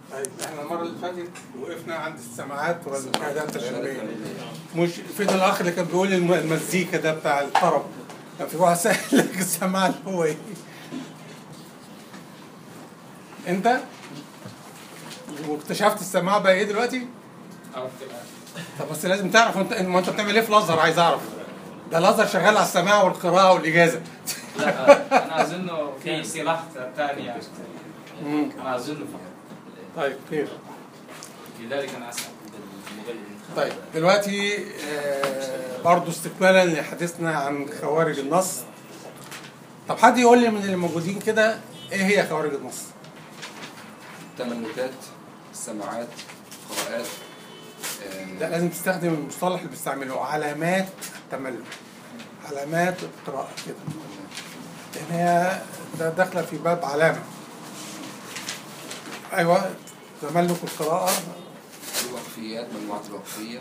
طيب احنا المره اللي فاتت وقفنا عند السماعات والشهادات العلميه مش فين الاخ اللي كان بيقول الم- المزيكا ده بتاع الطرب كان في واحد سأل لك السماعه اللي هو ايه انت واكتشفت السماعه بقى ايه دلوقتي عرفت الآن طب بس لازم تعرف انت ما انت بتعمل ايه في الازهر عايز اعرف ده الازهر شغال على السماع والقراءه والاجازه لا أنا أظنه في سلاح ثاني مم. أنا أظنه في طيب خير لذلك أنا أسأل طيب دلوقتي آه، برضو استكمالا لحديثنا عن خوارج النص طب حد يقول لي من اللي موجودين كده ايه هي خوارج النص؟ التملكات السماعات قراءات لا آه، لازم تستخدم المصطلح اللي بيستعمله علامات التملك علامات القراءة كده لأن هي ده داخلة في باب علامة أيوه تملك القراءة الوقفيات مجموعة الوقفية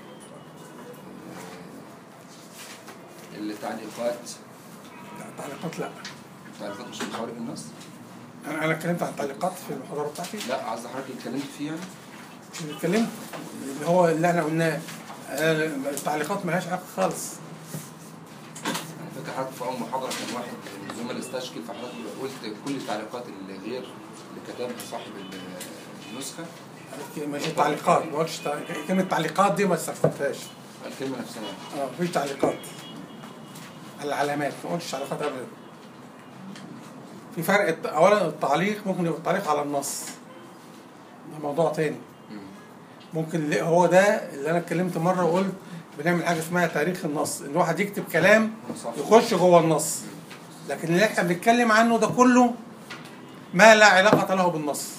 آه، التعليقات لا تعليقات لا التعليقات مش من خوارج النص أنا أنا اتكلمت عن التعليقات في المحاضرة بتاعتي لا قصدي حضرتك اتكلمت فيه يعني اللي اتكلمت اللي هو اللي احنا قلناه آه، التعليقات ملهاش علاقة خالص انا فاكر حضرتك في اول محاضرة كان واحد من الزملاء استشكل فحضرتك قلت كل التعليقات اللي غير اللي كتبها صاحب النسخة مش تعليقات ما قلتش تع- كلمة تعليقات دي ما استخدمتهاش الكلمة نفسها اه مفيش تعليقات على العلامات ما قلتش تعليقات ابدا في فرق الت- اولا التعليق ممكن يبقى التعليق على النص ده موضوع تاني مم. ممكن اللي هو ده اللي انا اتكلمت مره وقلت بنعمل حاجه اسمها تاريخ النص ان واحد يكتب كلام صح. يخش جوه النص لكن اللي احنا بنتكلم عنه ده كله ما لا علاقه له بالنص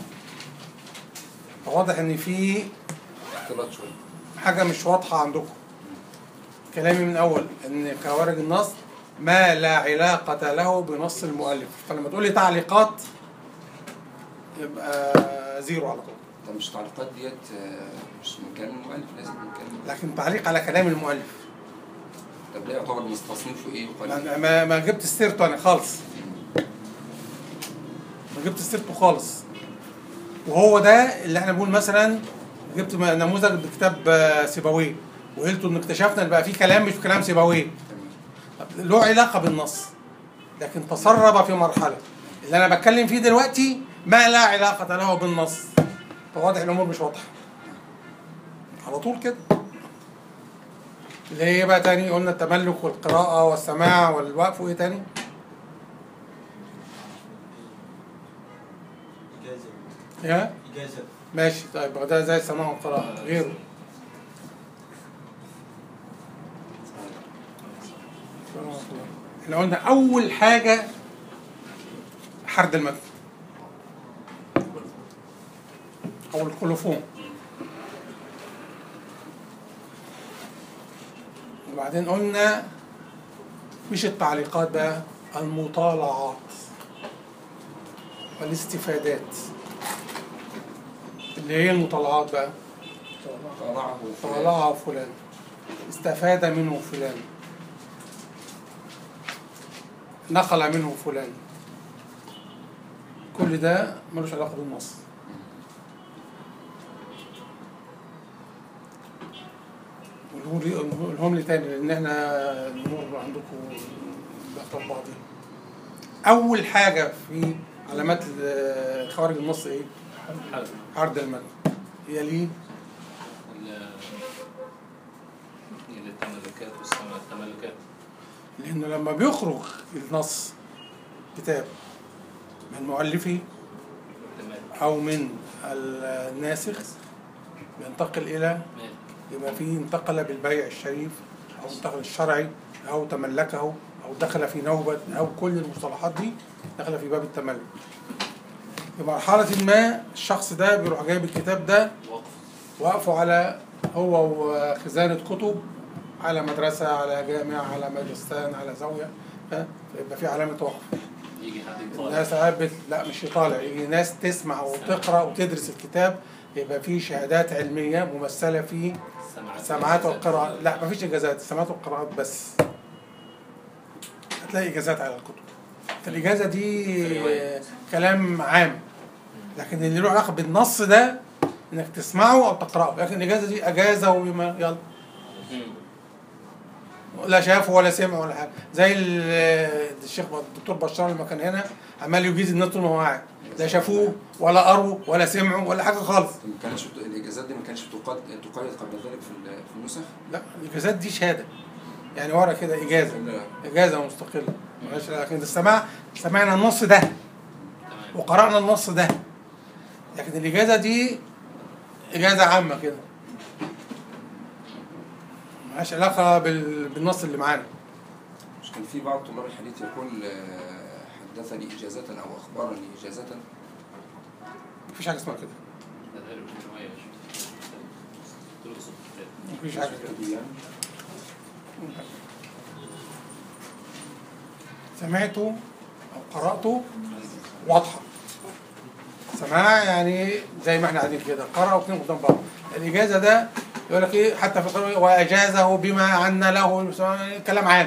فواضح ان في اختلاط شوية حاجه مش واضحه عندكم كلامي من اول ان خوارج النص ما لا علاقه له بنص المؤلف فلما تقول لي تعليقات يبقى زيرو على طول طب مش التعليقات ديت آه، مش من كلام المؤلف لازم من كلام لكن تعليق على كلام المؤلف طب ده يعتبر من تصنيفه ايه وقال ما, ما, ما جبت سيرته انا خالص ما جبت سيرته خالص وهو ده اللي احنا بنقول مثلا جبت م- نموذج بكتاب آه، سيبويه وقلت ان اكتشفنا ان بقى في كلام مش في كلام سيبويه طب له علاقه بالنص لكن تسرب في مرحله اللي انا بتكلم فيه دلوقتي ما لا علاقه له بالنص فواضح الامور مش واضحه على طول كده اللي هي بقى تاني قلنا التملك والقراءة والسماع والوقف وايه تاني؟ إجازة يا إجازة ماشي طيب يبقى ده زي السماع والقراءة غيره احنا قلنا أول حاجة حرد المتن أو الكولوفون وبعدين قلنا مش التعليقات بقى المطالعات والاستفادات اللي هي المطالعات بقى طالعه فلان. طالعه فلان استفاد منه فلان نقل منه فلان كل ده ملوش علاقة بالنص قولهم لي تاني لان احنا الامور عندكم داخله في بعضها اول حاجه في علامات ال- خوارج النص ايه؟ حلو عرض المتن يليه التملكات والسماء التملكات لانه لما بيخرج النص كتاب من مؤلفه تمام او من الناسخ بينتقل الى مالك يبقى فيه انتقل بالبيع الشريف او انتقل الشرعي او تملكه او دخل في نوبه او كل المصطلحات دي دخل في باب التملك في مرحله ما الشخص ده بيروح جايب الكتاب ده وقف وقفوا على هو وخزانة كتب على مدرسة على جامع على ماجستان على زاوية ف- فيبقى في علامة وقف يجي حد يطالع الناس ساعات بت... لا مش يطالع يجي ناس تسمع وتقرأ وتدرس الكتاب يبقى في شهادات علمية ممثلة في السماعات السماعات والقراءات لا مفيش إجازات السماعات والقراءات بس هتلاقي إجازات على الكتب فالإجازة دي في الرواية. كلام عام لكن اللي له علاقه بالنص ده انك تسمعه او تقراه لكن الاجازه دي اجازه وبما يلا لا شافه ولا سمع ولا حاجه زي ال- الشيخ الدكتور بشار لما كان هنا عمال يجيز الناس طول ما هو قاعد لا شافوه ولا قروا ولا سمعوا ولا حاجه خالص ما كانش الاجازات دي ما كانش تقاد تقيد قبل ذلك في ال- في النسخ لا الاجازات دي شهاده يعني ورا كده اجازه لا. اجازه مستقله معلش لكن السماع سمعنا النص ده وقرانا النص ده لكن الاجازه دي اجازه عامه كده ملهاش علاقه بال... بالنص اللي معانا مش كان في بعض طلاب الحديث يقول آه، حدثني إجازة أو أخبرني إجازة مفيش حاجه اسمها كده مفيش حاجه كده سمعته او قراته واضحه سماع يعني زي ما احنا قاعدين كده قرأ واثنين قدام بعض الاجازه ده يقول لك ايه حتى في القرآن واجازه بما عنا له كلام عام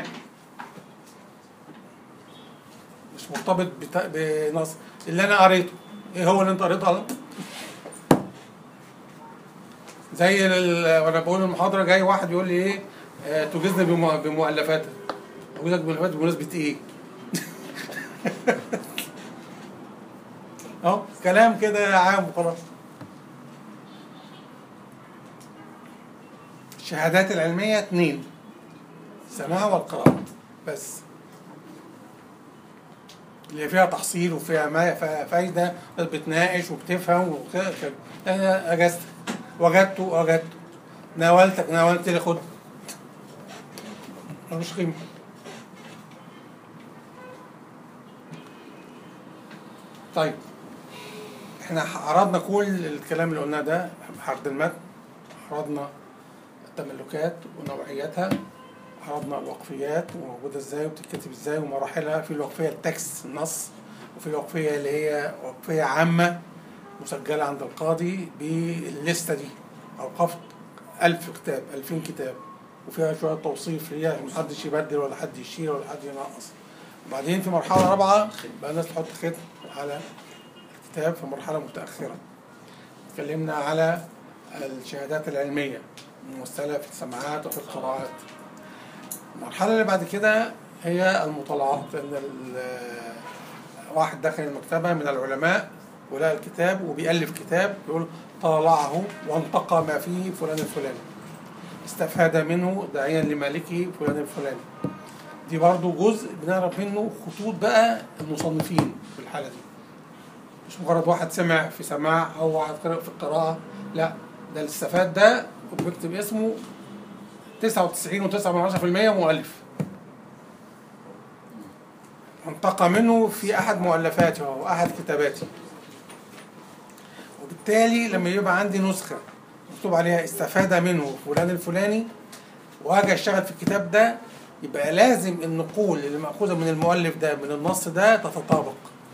مش مرتبط بت- بنص اللي انا قريته ايه هو اللي انت قريته على زي ال- وانا بقول المحاضره جاي واحد يقول لي ايه آه، تجيزني بم- بمؤلفاتك اقول لك بمؤلفات بمناسبه ايه اهو كلام كده عام وخلاص الشهادات العلمية اتنين سماع والقراءة بس اللي فيها تحصيل وفيها ما فيها فايدة بتناقش وبتفهم وكده كده. أنا أجزت وجدته وجدته ناولتك ناولت لي خد ملوش قيمة طيب احنا عرضنا كل الكلام اللي قلناه ده عرض المتن عرضنا التملكات ونوعياتها عرضنا الوقفيات وموجودة ازاي وبتتكتب ازاي ومراحلها في الوقفية التكست النص وفي الوقفية اللي هي وقفية عامة مسجلة عند القاضي بالليستة دي أوقفت ألف كتاب ألفين كتاب وفيها شوية توصيف ليها محدش يبدل ولا حد يشيل ولا حد ينقص وبعدين في مرحلة رابعة بقى الناس تحط ختم على الكتاب في مرحلة متأخرة اتكلمنا على الشهادات العلمية الممثلة في السماعات وفي القراءات المرحلة اللي بعد كده هي المطالعات ان ال- واحد داخل المكتبة من العلماء ولقى الكتاب وبيألف كتاب يقول طالعه وانتقى ما فيه فلان الفلاني استفاد منه داعيا لمالكه فلان الفلاني دي برضو جزء بنعرف منه خطوط بقى المصنفين في الحالة دي مش مجرد واحد سمع في سماع او واحد قرأ في القراءة لا ده اللي استفاد ده وبيكتب اسمه 99.9% مؤلف انتقى منه في احد مؤلفاته او احد كتاباته وبالتالي لما يبقى عندي نسخة مكتوب عليها استفاد منه فلان الفلاني واجي اشتغل في الكتاب ده يبقى لازم النقول اللي مأخوذة من المؤلف ده من النص ده تتطابق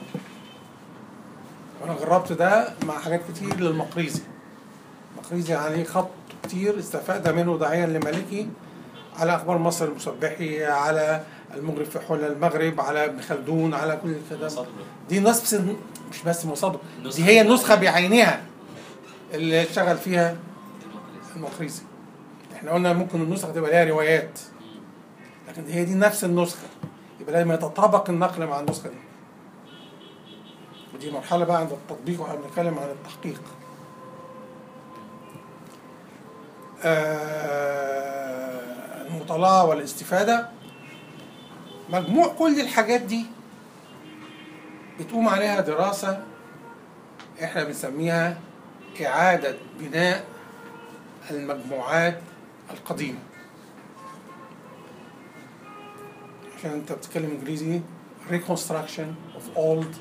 وانا جربت ده مع حاجات كتير للمقريزي المقريزي عليه خط كتير استفاد منه داعيا لمالكي على اخبار مصر المسبحي على المغرب في حول المغرب على ابن خلدون على كل كده دي نص مش بس مصادر دي هي النسخه بعينها اللي اشتغل فيها المقريزي احنا قلنا ممكن النسخه تبقى ليها روايات لكن هي دي نفس النسخه يبقى لازم يتطابق النقل مع النسخه دي ودي مرحله بقى عند التطبيق واحنا بنتكلم عن التحقيق آه، المطالعه والاستفاده مجموع كل الحاجات دي بتقوم عليها دراسة احنا بنسميها إعادة بناء المجموعات القديمة عشان انت بتتكلم انجليزي reconstruction of old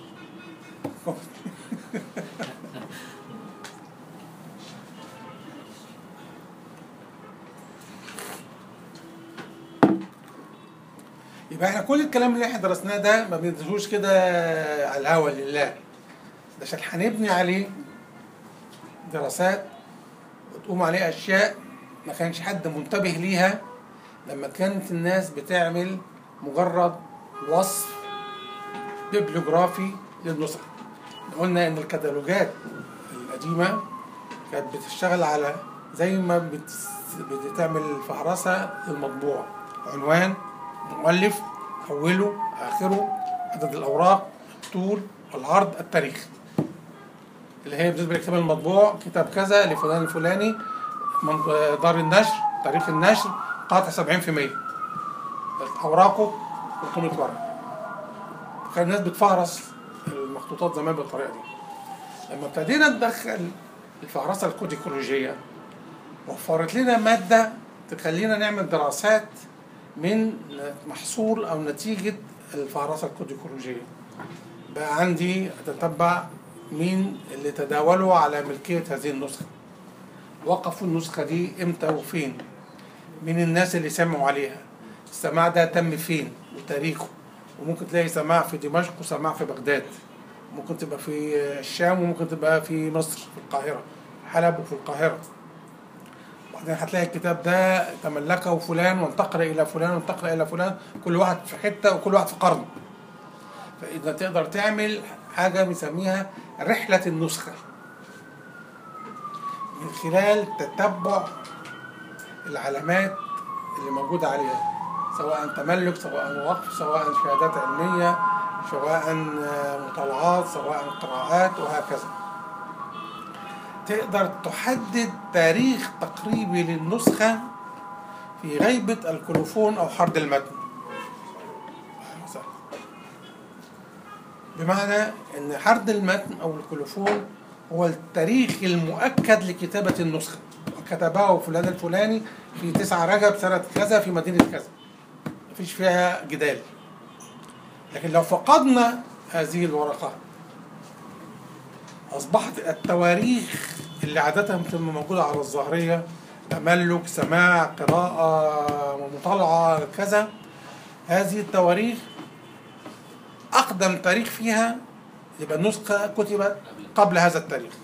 يبقى احنا كل الكلام اللي احنا درسناه ده ما بندرسوش كده على الهوا لله ده عشان هنبني عليه دراسات وتقوم عليه اشياء ما كانش حد منتبه ليها لما كانت الناس بتعمل مجرد وصف بيبليوجرافي للنسخ قلنا ان الكتالوجات القديمه كانت بتشتغل على زي ما بت- بتعمل فهرسه للمطبوع عنوان مؤلف اوله اخره عدد الاوراق الطول العرض التاريخ اللي هي بالنسبه للكتاب المطبوع كتاب كذا لفلان الفلاني من دار النشر تاريخ النشر قاطع 70% اوراقه 300 ورقه كان الناس بتفهرس المخطوطات زمان بالطريقه دي لما ابتدينا ندخل الفهرسه الكوديكولوجيه وفرت لنا ماده تخلينا نعمل دراسات من محصول او نتيجه الفهرسه الكوديكولوجيه بقى عندي اتتبع مين اللي تداولوا على ملكيه هذه النسخه وقفوا النسخه دي امتى وفين مين الناس اللي سمعوا عليها السماع ده تم فين وتاريخه وممكن تلاقي سماع في دمشق وسماع في بغداد ممكن تبقى في الشام وممكن تبقى في مصر في القاهرة حلب وفي القاهرة وبعدين هتلاقي الكتاب ده تملكه فلان وانتقل إلى فلان وانتقل إلى فلان كل واحد في حتة وكل واحد في قرن فإذا تقدر تعمل حاجة بنسميها رحلة النسخة من خلال تتبع العلامات اللي موجودة عليها سواء تملك سواء وقف سواء شهادات علمية سواء آه، مطالعات سواء قراءات وهكذا تقدر تحدد تاريخ تقريبي للنسخة في غيبة الكلوفون أو حرد المتن أهلا وسهلا. بمعنى أن حرد المتن أو الكلوفون هو التاريخ المؤكد لكتابة النسخة كتبه فلان الفلاني في 9 رجب سنة كذا في مدينة كذا مفيش فيها جدال لكن لو فقدنا هذه الورقة أصبحت التواريخ اللي عادة بتبقى موجودة على الظاهرية تملك سماع قراءة مطالعة كذا هذه التواريخ أقدم تاريخ فيها يبقى النسخة كتبت قبل هذا التاريخ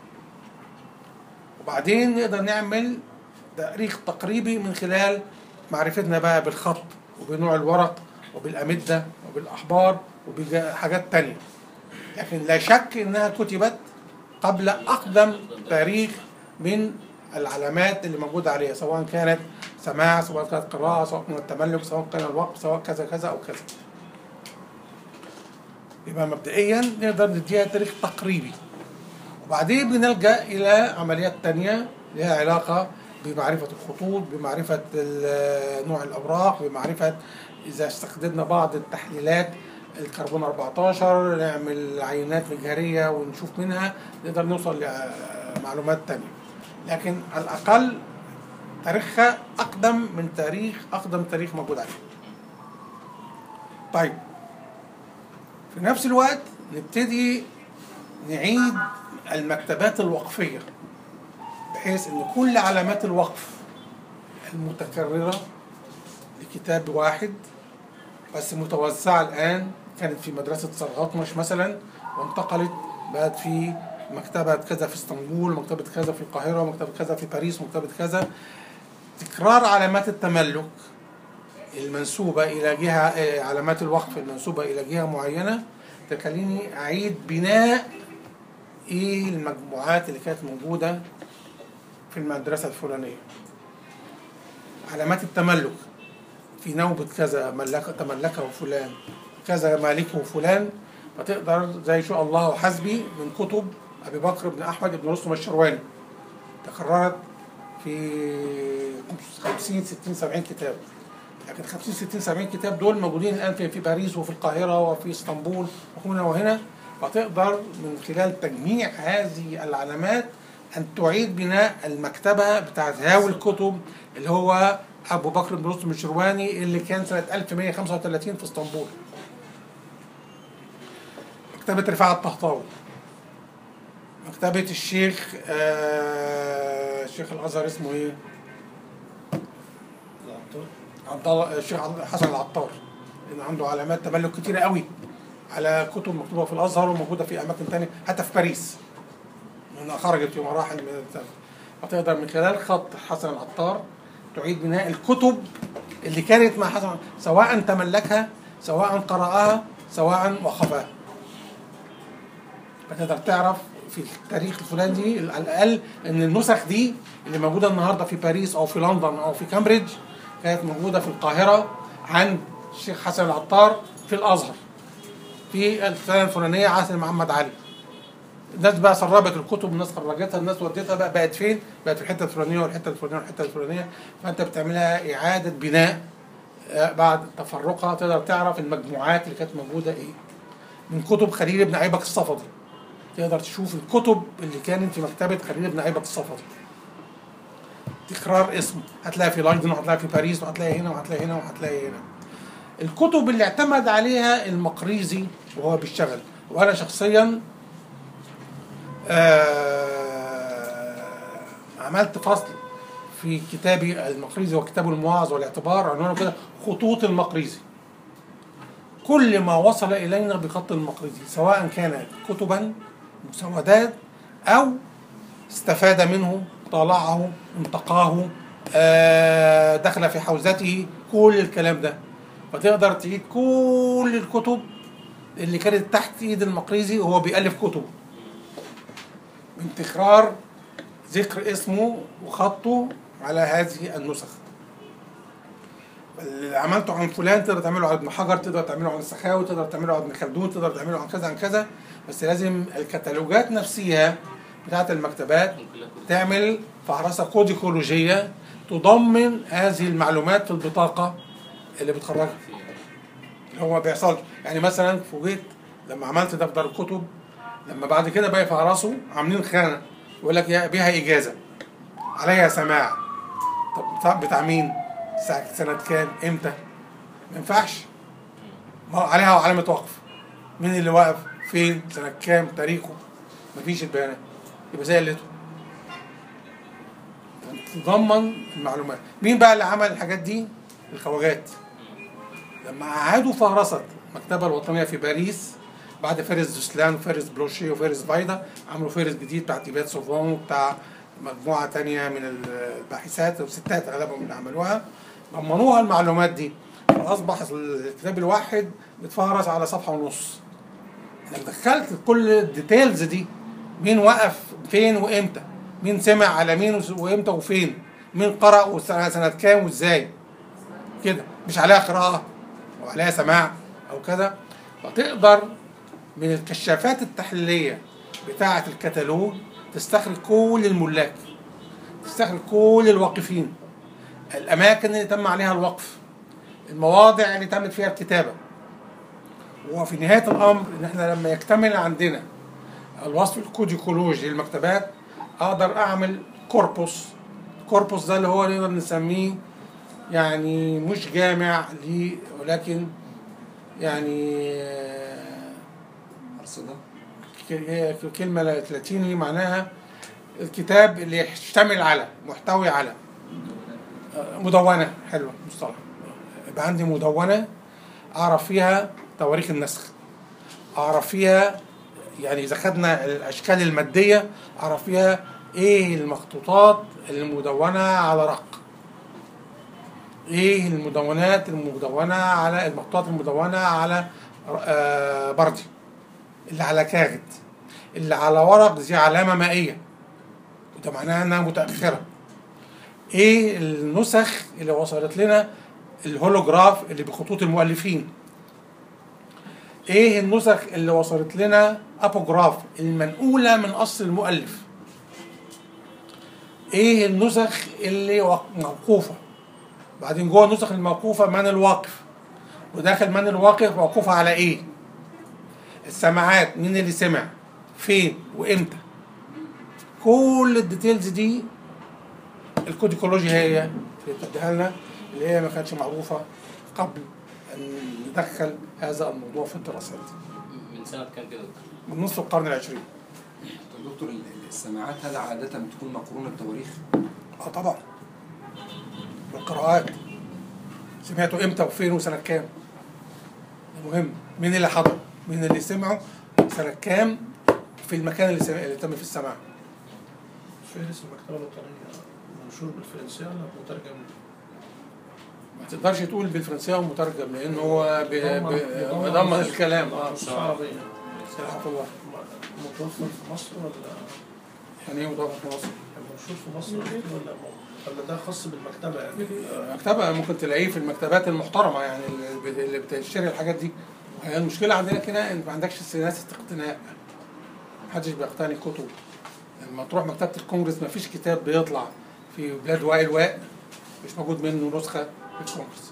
وبعدين نقدر نعمل تاريخ تقريبي من خلال معرفتنا بقى بالخط وبنوع الورق وبالأمدة وبالأحبار وبحاجات تانية لكن لا شك إنها كتبت قبل أقدم تاريخ من العلامات اللي موجودة عليها سواء كانت سماع سواء كانت قراءة سواء كانت تملك سواء كان الوقف سواء كذا كذا أو كذا يبقى مبدئيا نقدر نديها تاريخ تقريبي وبعدين بنلجأ إلى عمليات تانية لها علاقة بمعرفة الخطوط بمعرفة ال- نوع الأوراق بمعرفة إذا استخدمنا بعض التحليلات الكربون 14 نعمل عينات مجهرية ونشوف منها نقدر نوصل لمعلومات تانية لكن على الأقل تاريخها أقدم من تاريخ أقدم تاريخ موجود عليه طيب في نفس الوقت نبتدي نعيد المكتبات الوقفية بحيث ان كل علامات الوقف المتكررة لكتاب واحد بس متوزعة الآن كانت في مدرسة صرغطمش مثلا وانتقلت بقت في مكتبة كذا في اسطنبول مكتبة كذا في القاهرة مكتبة كذا في باريس مكتبة كذا تكرار علامات التملك المنسوبة إلى جهة آه، علامات الوقف المنسوبة إلى جهة معينة تخليني أعيد بناء إيه المجموعات اللي كانت موجودة في المدرسة الفلانية علامات التملك في نوبة كذا ملك تملكه فلان كذا مالكه فلان فتقدر زي شاء الله وحسبي من كتب أبي بكر بن أحمد بن رستم الشرواني تكررت في 50 60 70 كتاب لكن 50 60 70 كتاب دول موجودين الان في في باريس وفي القاهره وفي اسطنبول وهنا وهنا فتقدر من خلال تجميع هذه العلامات ان تعيد بناء المكتبه بتاعت هاوي الكتب اللي هو ابو بكر بن رستم الشرواني اللي كان سنه 1135 في اسطنبول. مكتبه رفاعه الطهطاوي. مكتبه الشيخ آه الشيخ الازهر اسمه ايه؟ عبد الله الشيخ عبد- حسن العطار لان عنده علامات تملك كتيره قوي على كتب مكتوبه في الازهر وموجوده في اماكن تانية حتى في باريس لانها خرجت في مراحل من الزمن فتقدر من خلال خط حسن العطار تعيد بناء الكتب اللي كانت مع حسن سواء تملكها سواء قرأها سواء وقفها فتقدر تعرف في التاريخ الفلاني دي على الاقل ان النسخ دي اللي موجوده النهارده في باريس او في لندن او في كامبريدج كانت موجوده في القاهره عند الشيخ حسن العطار في الازهر في السنه الفلانيه عهد محمد علي الناس بقى سربت الكتب الناس خرجتها الناس وديتها بقى بقت فين؟ بقت في الحته الفلانيه والحته الفلانيه والحته الفلانيه فانت بتعملها اعاده بناء آه، بعد تفرقها تقدر تعرف المجموعات اللي كانت موجوده ايه من كتب خليل بن عيبك الصفدي تقدر تشوف الكتب اللي كانت في مكتبه خليل بن عيبك الصفدي تكرار اسمه هتلاقي في لندن وهتلاقي في باريس وهتلاقي هنا وهتلاقي هنا وهتلاقي هنا الكتب اللي اعتمد عليها المقريزي وهو بيشتغل وانا شخصيا آه عملت فصل في كتابي المقريزي وكتابه المواعظ والاعتبار عنوانه كده خطوط المقريزي كل ما وصل الينا بخط المقريزي سواء كان كتبا مسودات او استفاد منه طالعه انتقاه آه دخل في حوزته كل الكلام ده فتقدر تعيد كل الكتب اللي كانت تحت ايد المقريزي وهو بيألف كتب من تكرار ذكر اسمه وخطه على هذه النسخ اللي عملته عن فلان تقدر تعمله عن ابن حجر تقدر تعمله عن السخاوي تقدر تعمله عن ابن خلدون تقدر تعمله عن كذا عن كذا بس لازم الكتالوجات نفسها بتاعت المكتبات تعمل فهرسة كوديكولوجية تضمن هذه المعلومات في البطاقة اللي بتخرجها هو ما بيحصلش يعني مثلا فوجئت لما عملت دفتر الكتب لما بعد كده بقى يفهرسوا عاملين خانه يقول لك يا- بيها اجازه عليها سماع طب بتاع- بتاع مين؟ ساعة سنة كام؟ امتى؟ ما ينفعش ما هو عليها علامة وقف مين اللي واقف؟ فين؟ سنة كام؟ تاريخه؟ مفيش البيانات يبقى زي قلته تضمن المعلومات مين بقى اللي عمل الحاجات دي؟ الخواجات لما أعادوا فهرسة المكتبة الوطنية في باريس بعد فارس دوسلان وفارس بلوشي وفارس بايدا عملوا فارس جديد بتاع تيبات سوفون وبتاع مجموعة تانية من الباحثات وستات أغلبهم اللي عملوها ضمنوها المعلومات دي فأصبح الكتاب الواحد بيتفهرس على صفحة ونص انك دخلت كل الديتيلز دي مين وقف فين وامتى مين سمع على مين وس- وامتى وفين مين قرأ وسنة سنة كام وازاي كده مش عليها قراءة أو عليها سماع أو كذا فتقدر من الكشافات التحليلية بتاعة الكتالوج تستخرج كل الملاك تستخرج كل الواقفين الأماكن اللي تم عليها الوقف المواضع اللي تمت فيها الكتابة وفي نهاية الأمر إن إحنا لما يكتمل عندنا الوصف الكوديكولوجي للمكتبات أقدر أعمل كوربوس كوربوس ده اللي هو نقدر نسميه يعني مش جامع ليه ولكن يعني آه، أرصدة ك- كلمة لاتيني معناها الكتاب اللي يشتمل على محتوي على آه، مدونة حلوة مصطلح يبقى عندي مدونة أعرف فيها تواريخ النسخ أعرف فيها يعني إذا خدنا الأشكال المادية أعرف فيها إيه المخطوطات المدونة على رق إيه المدونات المدونة على المخطوطات المدونة على آه، بردي اللي على كاغد اللي على ورق دي علامة مائية وده معناها انها متأخرة ايه النسخ اللي وصلت لنا الهولوجراف اللي بخطوط المؤلفين ايه النسخ اللي وصلت لنا ابوجراف المنقولة من اصل المؤلف ايه النسخ اللي وق- موقوفة بعدين جوه النسخ الموقوفة من الواقف وداخل من الواقف موقوفة على ايه السماعات مين اللي سمع فين وامتى كل الديتيلز دي الكوديكولوجيا هي اللي بتديها لنا اللي هي ما كانتش معروفه قبل ان ندخل هذا الموضوع في الدراسات من سنة كام كده من نصف القرن العشرين طب دكتور ال- السماعات هل عادة بتكون مقرونة بتواريخ؟ اه طبعا والقراءات سمعته امتى وفين وسنه كام ده مهم مين اللي حضر مين اللي سمعه سنه كام في المكان اللي, سمع اللي تم في السماع فهرس المكتبة الوطنية منشور بالفرنسية ولا مترجم؟ ما تقدرش تقول بالفرنسيه ومترجم لان هو ب- ب- بيضمن- بيضمن الكلام اه نصوص عربية سلحة الله متوفر في مصر ولا يعني ايه متوفر في مصر؟ منشور في مصر ولا ولا ده خاص بالمكتبة يعني مكتبة ممكن تلاقيه في المكتبات المحترمة يعني اللي اللي بتشتري الحاجات دي هي المشكلة عندنا كده ان ما عندكش سياسة اقتناء محدش بيقتني كتب لما تروح مكتبة الكونجرس ما فيش كتاب بيطلع في بلاد وائل واء مش موجود منه نسخة في الكونجرس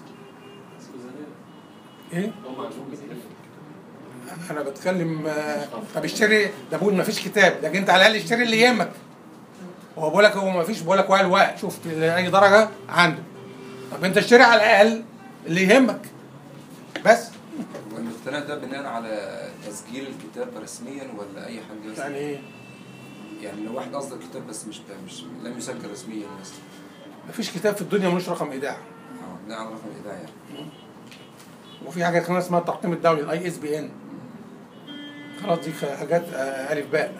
ايه؟ هم عندهم كتير. انا بتكلم آه، طب اشتري ده بقول ما فيش كتاب لكن انت على الاقل اشتري اللي يهمك هو بقول لك هو ما فيش بقول لك وائل واء شوف اي درجة عنده طب انت اشتري على الاقل اللي يهمك بس والاقتناء ده بناء على تسجيل الكتاب رسميا ولا اي حد مثلا يعني ايه؟ يعني لو واحد قصد الكتاب بس مش مش لم يسجل رسميا مثلا مفيش كتاب في الدنيا ملوش رقم ايداع اه بناء على رقم ايداع يعني وفي حاجه كمان اسمها التقييم الدولي الاي اس بي ان خلاص دي حاجات آه، الف باء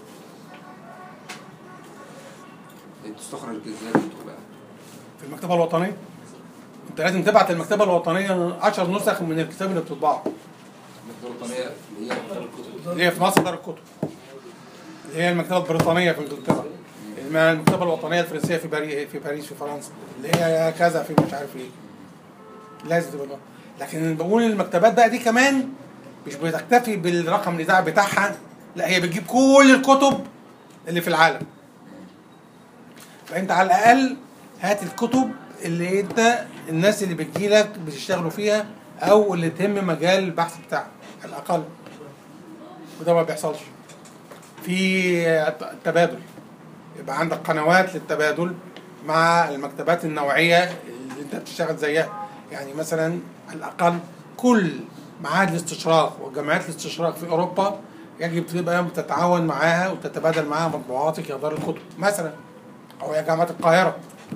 تستخرج ازاي الكتب بقى في المكتبه الوطنيه انت لازم تبعت المكتبه الوطنيه 10 نسخ من الكتاب اللي بتطبعه المكتبه الوطنيه اللي هي اللي هي في مصر دار الكتب اللي هي المكتبه البريطانيه في انجلترا الم- المكتبه الوطنيه الفرنسيه في باريس في باريس في فرنسا اللي هي كذا في مش عارف ايه لازم تبقى ده. لكن بقول المكتبات بقى دي كمان مش بتكتفي بالرقم الاذاعي بتاعها لا هي بتجيب كل الكتب اللي في العالم فانت على الاقل هات الكتب اللي انت الناس اللي بتجيلك بتشتغلوا فيها او اللي تهم مجال البحث بتاعك على الاقل وده ما بيحصلش في تبادل يبقى عندك قنوات للتبادل مع المكتبات النوعية اللي انت بتشتغل زيها يعني مثلا على الأقل كل معاهد الاستشراق وجامعات الاستشراق في أوروبا يجب تبقى تتعاون معاها وتتبادل معاها مطبوعاتك يا دار الكتب مثلا أو يا جامعة القاهرة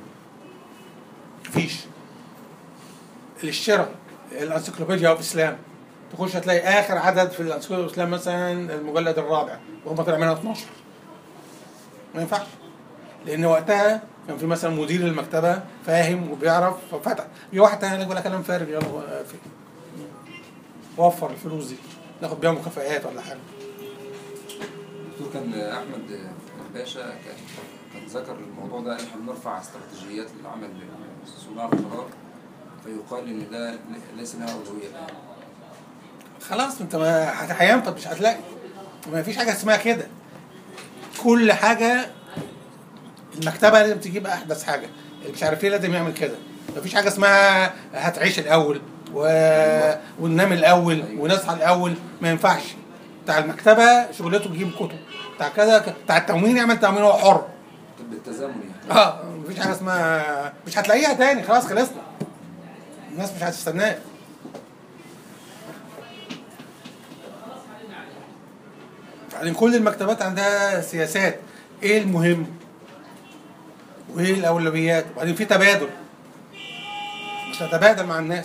مفيش الشراء الانسيكلوبيديا اوف اسلام تخش هتلاقي اخر عدد في الانسيكلوبيديا اوف اسلام مثلا المجلد الرابع وهم طلع منها 12 ما ينفعش لان وقتها كان في مثلا مدير المكتبه فاهم وبيعرف ففتح في واحد تاني يقول لك كلام فارغ يلا في وفر الفلوس دي ناخد بيها مكافآت ولا حاجه دكتور كان احمد باشا كان كان ذكر الموضوع ده ان احنا بنرفع استراتيجيات للعمل صناع القرار فيقال ان ده ليس لها اولويه الان خلاص انت ما هينطق مش هتلاقي ما فيش حاجه اسمها كده كل حاجه المكتبه لازم تجيب احدث حاجه اللي مش عارف ايه لازم يعمل كده ما فيش حاجه اسمها هتعيش الاول و... وننام الاول ونصحى الاول ما ينفعش بتاع المكتبه شغلته تجيب كتب بتاع كذا بتاع التموين يعمل تموين هو حر بالتزامن يعني اه مفيش حاجه اسمها مش هتلاقيها تاني خلاص خلصنا الناس مش هتستناه بعدين كل المكتبات عندها سياسات ايه المهم وايه الاولويات وبعدين في تبادل مش تتبادل مع الناس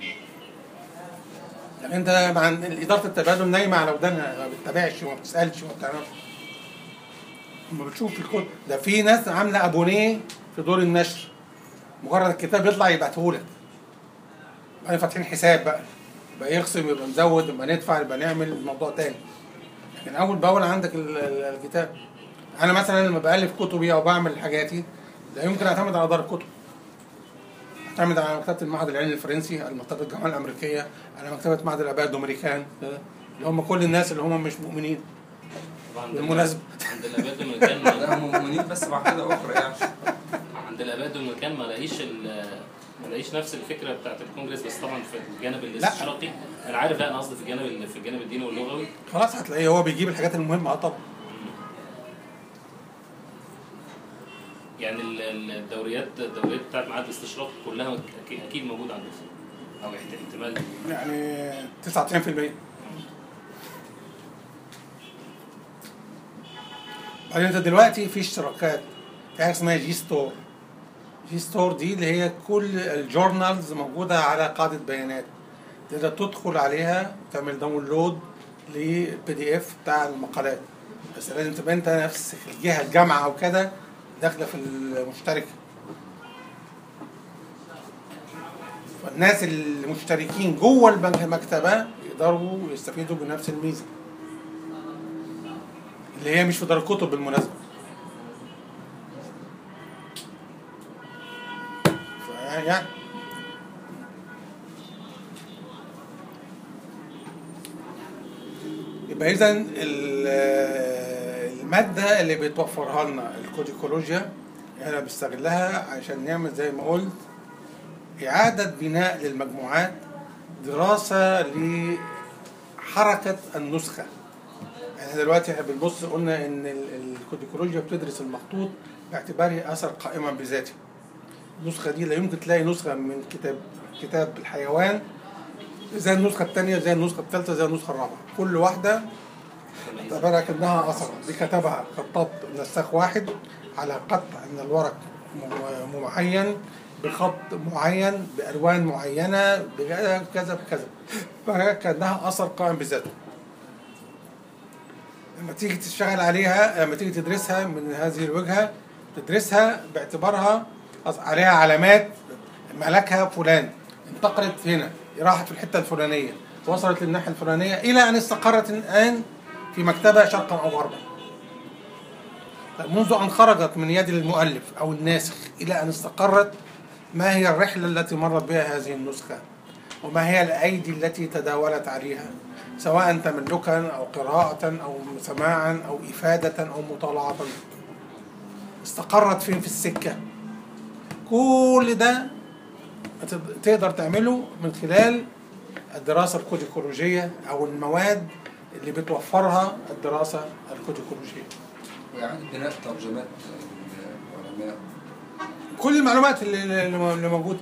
يعني انت مع اداره التبادل نايمه على ودانها ما بتتابعش وما بتسالش وما بتعرفش لما بتشوف الكتب ده في ناس عامله ابونيه في دور النشر مجرد الكتاب يطلع يبعتهولك بعدين فاتحين حساب بقى يبقى يخصم يبقى نزود يبقى ندفع يبقى نعمل الموضوع تاني لكن اول باول عندك ال- ال- الكتاب انا مثلا لما بالف كتبي او بعمل حاجاتي لا يمكن اعتمد على دار الكتب اعتمد على مكتبه المعهد العلمي الفرنسي على مكتبه الجامعه الامريكيه على مكتبه معهد الاباء الدومينيكان اللي هم كل الناس اللي هم مش مؤمنين طبعا بالمناسبه عند الاباء الدومينيكان لا هم مؤمنين بس بعقيده اخرى يعني عند الاباء الدومينيكان ما لاقيش ال- ما لاقيش نفس الفكره بتاعت الكونجرس بس طبعا في الجانب الاستشراقي انا عارف لا انا قصدي في الجانب في الجانب الديني واللغوي خلاص هتلاقيه هو بيجيب الحاجات المهمه اه طبعا يعني ال- ال- الدوريات الدوريات بتاعت معاد الاستشراق كلها أكيد- اكيد موجوده عندكم او احت- احتمال يعني 99% بعدين انت دلوقتي في اشتراكات في حاجه اسمها جي ستور جي ستور دي اللي هي كل الجورنالز موجوده على قاعده بيانات تقدر تدخل عليها تعمل داونلود للبي دي اف بتاع المقالات بس لازم تبقى انت نفس الجهه الجامعه او كده داخله في المشتركه فالناس المشتركين جوه البنك- المكتبه يقدروا يستفيدوا بنفس الميزه اللي هي مش في دار الكتب بالمناسبه ف- يعني يبقى اذا الماده اللي بتوفرها لنا الكوديكولوجيا احنا بنستغلها عشان نعمل زي ما قلت اعاده بناء للمجموعات دراسه لحركه النسخه احنا دلوقتي احنا بنبص قلنا ان ال- الكوديكولوجيا بتدرس المخطوط باعتباره اثر قائما بذاته النسخه دي لا يمكن تلاقي نسخه من كتاب كتاب الحيوان زي النسخه الثانيه زي النسخه الثالثه زي النسخه الرابعه كل واحده تعتبرها كانها اثر دي كتبها خطاط نساخ واحد على قطع من الورق م- معين بخط معين بالوان معينه بكذا كذا بكذا فكانها اثر قائم بذاته لما تيجي تشتغل عليها لما تيجي تدرسها من هذه الوجهه تدرسها باعتبارها أص- عليها علامات ملكها فلان انتقلت هنا راحت في الحته الفلانيه وصلت للناحيه الفلانيه الى ان استقرت الان في مكتبه شرقا او غربا طيب منذ ان خرجت من يد المؤلف او الناسخ الى ان استقرت ما هي الرحله التي مرت بها هذه النسخه وما هي الايدي التي تداولت عليها سواء تملكا او قراءه او سماعا او افاده او مطالعه استقرت فين في السكه كل ده هتد- تقدر تعمله من خلال الدراسة الكوديكولوجية أو المواد اللي بتوفرها الدراسة الكوديكولوجية وإعادة بناء ترجمات العلماء كل المعلومات اللي, اللي اللي موجودة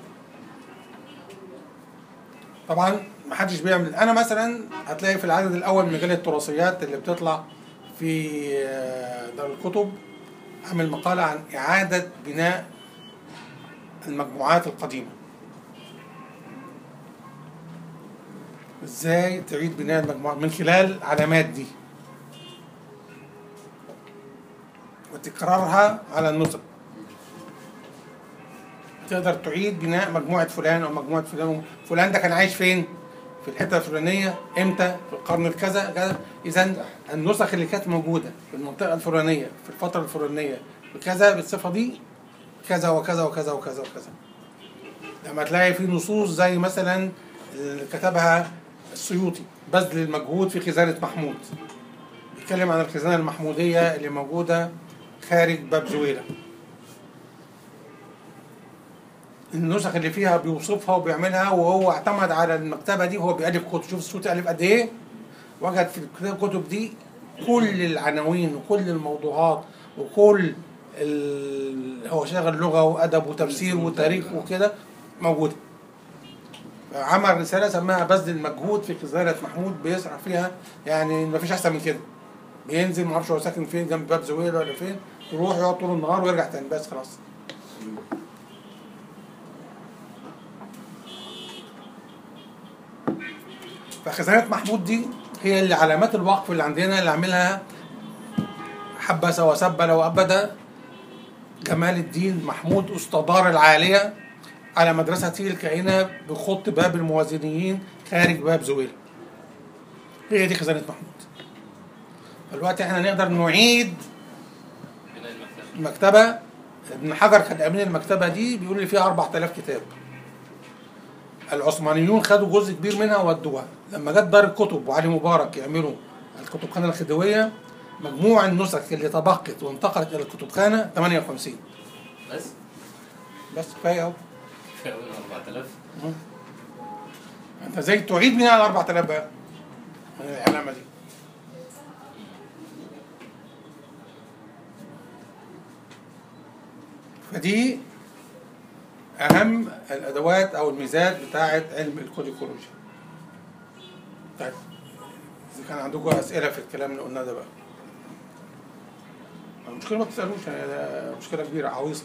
طبعا محدش بيعمل أنا مثلا هتلاقي في العدد الأول من مجلة التراثيات اللي بتطلع في آه، دار الكتب عامل مقالة عن إعادة بناء المجموعات القديمة ازاي تعيد بناء المجموعات من خلال علامات دي وتكرارها على النسخ تقدر تعيد بناء مجموعة فلان أو مجموعة فلان فلان ده كان عايش فين؟ في الحتة الفلانية إمتى؟ في القرن الكذا كذا إذا النسخ اللي كانت موجودة في المنطقة الفلانية في الفترة الفلانية بكذا بالصفة دي كذا وكذا وكذا وكذا وكذا لما تلاقي في نصوص زي مثلا اللي كتبها السيوطي بذل المجهود في خزانة محمود بيتكلم عن الخزانة المحمودية اللي موجودة خارج باب زويلة النسخ اللي فيها بيوصفها وبيعملها وهو اعتمد على المكتبة دي وهو بيألف كتب شوف السيوطي ألف قد إيه وجد في الكتب دي كل العناوين وكل الموضوعات وكل ال... هو شغل لغة وأدب وتفسير وتاريخ وكده موجودة عمل رسالة سماها بذل المجهود في خزانة محمود بيسرح فيها يعني مفيش أحسن من كده بينزل معرفش هو ساكن فين جنب باب زويلة ولا فين يروح يقعد طول النهار ويرجع تاني بس خلاص فخزانة محمود دي هي اللي علامات الوقف اللي عندنا اللي عاملها حبس وسبل وأبد جمال الدين محمود أستدار العالية على مدرسته الكائنة بخط باب الموازنيين خارج باب زويل هي دي خزانة محمود دلوقتي احنا نقدر نعيد بناء المكتبة المكتبة ابن حجر كان أمين المكتبة دي بيقول لي فيها 4000 كتاب العثمانيون خدوا جزء كبير منها وودوها لما جت دار الكتب وعلي مبارك يعملوا الكتبخانة الخديوية مجموع النسخ اللي تبقت وانتقلت إلى الكتبخانة 58 بس بس كفاية أهو كفايه قوي 4000 انت ازاي تعيد بناء ال 4000 بقى من العلامه دي فدي اهم الادوات او الميزات بتاعه علم الكوديكولوجيا طيب اذا كان عندكم اسئله في الكلام اللي قلناه ده بقى المشكله ما تسالوش يعني ده مشكله كبيره عويصه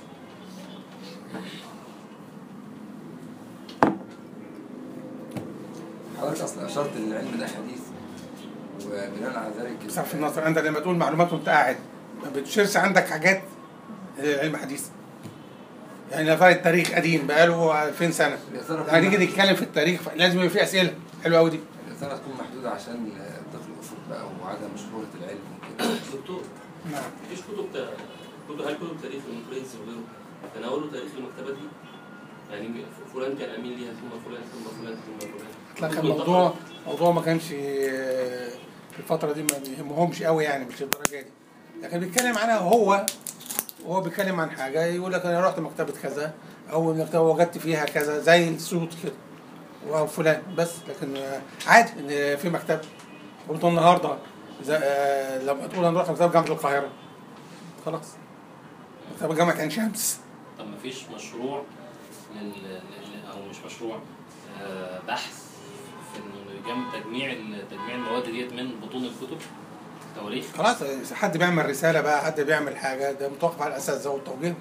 حضرتك اصلا اشرت ان العلم ده حديث وبناء على ذلك بصرف النظر انت لما تقول معلومات وانت قاعد ما بتشيرش عندك حاجات آه، علم حديث يعني نفترض التاريخ قديم بقاله 2000 سنه يا ترى هنيجي تكون- نتكلم في التاريخ لازم يبقى في اسئله حلوه قوي دي يا ترى تكون محدوده عشان الطفل الافق بقى وعدم شهوره العلم وكده دكتور نعم مفيش كتب تا... كتب هل كتب تاريخ الانجليزي وغيره تناولوا تاريخ المكتبات دي؟ يعني فلان كان امين ليها ثم فلان ثم فلان ثم فلان لكن كتب الموضوع موضوع ما كانش آه، في الفترة دي ما بيهمهمش قوي يعني مش الدرجة دي لكن بيتكلم عنها هو وهو بيتكلم عن حاجة يقول لك أنا رحت مكتبة كذا أو المكتبة وجدت فيها كذا زي الصوت كده أو فلان بس لكن آه، عادي إن في مكتبة قلت النهاردة إذا آه، لما تقول أنا رحت مكتبة جامعة القاهرة خلاص مكتبة جامعة عين شمس طب ما فيش مشروع لل... لل... او مش مشروع آه، بحث في انه جنب تجميع ال- تجميع المواد ديت من بطون الكتب تواريخ خلاص آه، حد بيعمل رسالة بقى حد بيعمل حاجة ده متوقف على الأساتذة والتوجيه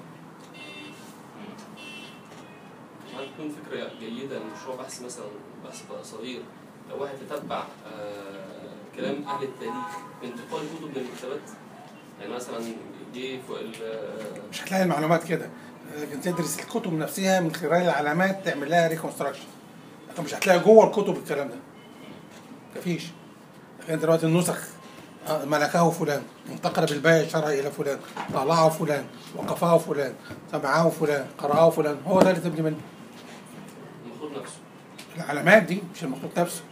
هل تكون فكرة جيدة لمشروع بحث مثلا بحث بقى صغير لو واحد يتبع آه كلام أهل التاريخ بانتقال كتب للمكتبات يعني مثلا جه فوق ال- مش هتلاقي المعلومات كده لكن تدرس الكتب نفسها من خلال العلامات تعمل لها ريكونستراكشن لكن مش هتلاقي جوه الكتب الكلام ده مفيش لكن دلوقتي النسخ آه، ملكه فلان انتقل بالباية الشرعي إلى فلان طالعه فلان وقفه فلان سمعه فلان قرأه فلان هو ده اللي تبني منه المخطوط نفسه العلامات دي مش المخطوط نفسه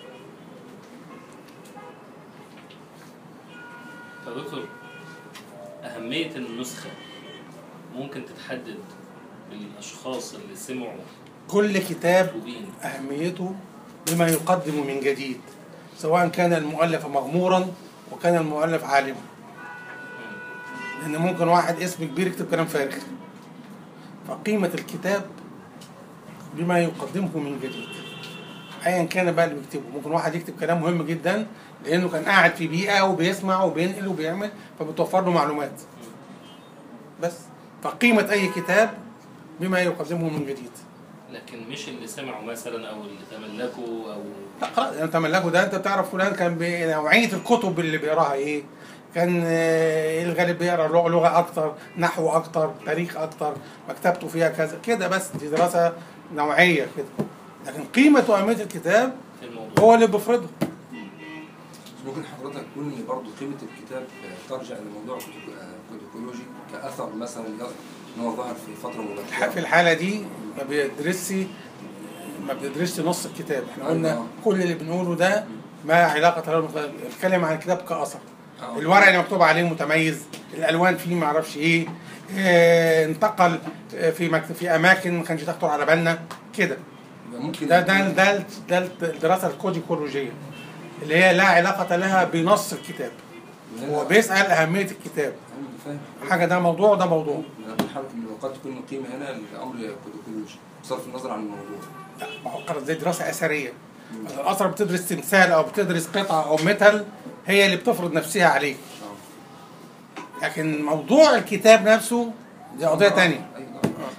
طب دكتور أهمية النسخة ممكن تتحدد بالأشخاص اللي سمعوا كل كتاب مكتوبين أهميته بما يقدم من جديد سواء كان المؤلف مغمورا وكان المؤلف عالما لأن ممكن واحد اسم كبير يكتب كلام فارغ فقيمة الكتاب بما يقدمه من جديد أيا كان بقى اللي بيكتبه ممكن واحد يكتب كلام مهم جدا لأنه كان قاعد في بيئة وبيسمع وبينقل وبيعمل فبتوفر له معلومات بس فقيمة أي كتاب بما يقدمه من جديد لكن مش اللي سمعوا مثلا أو اللي تملكوا أو لا خلاص يعني انت ملكه ده انت بتعرف فلان كان بنوعيه الكتب اللي بيقراها ايه كان آه، الغالب بيقرا لغه لغه اكتر نحو اكتر تاريخ اكتر مكتبته فيها كذا كده بس دي دراسه نوعيه كده لكن قيمه واهميه الكتاب في الموضوع هو اللي بيفرضها ممكن حضرتك تكون برضه قيمة الكتاب آه، ترجع لموضوع كتب- آه، كتوكولوجي كأثر مثلا إن هو ظهر في فترة الح- في مبكرة الحاله دي ما بيدرسش ما بيدرسش نص الكتاب احنا قلنا أيوة. كل اللي بنقوله ده ما علاقه له بالكتاب. بنتكلم عن الكتاب كاثر آه. الورق اللي مكتوب عليه متميز الالوان فيه ما اعرفش ايه آه، انتقل آه، في مكتب في اماكن ما كانش تخطر على بالنا كده يبقى ممكن ده ده ده ده الدراسه الكوديكولوجيه اللي هي لا علاقه لها بنص الكتاب هو بيسال اهميه الكتاب أنا فاهم حاجه ده موضوع وده موضوع أنا بحاول إن قد تكون القيمة هنا لأمر كتوكولوجي بصرف النظر عن الموضوع لا ما هو قرأت زي دراسه اثريه الاثر بتدرس تمثال او بتدرس قطعه او ميتال هي اللي بتفرض نفسها عليك آه. لكن موضوع الكتاب نفسه دي قضيه تانية أيوة.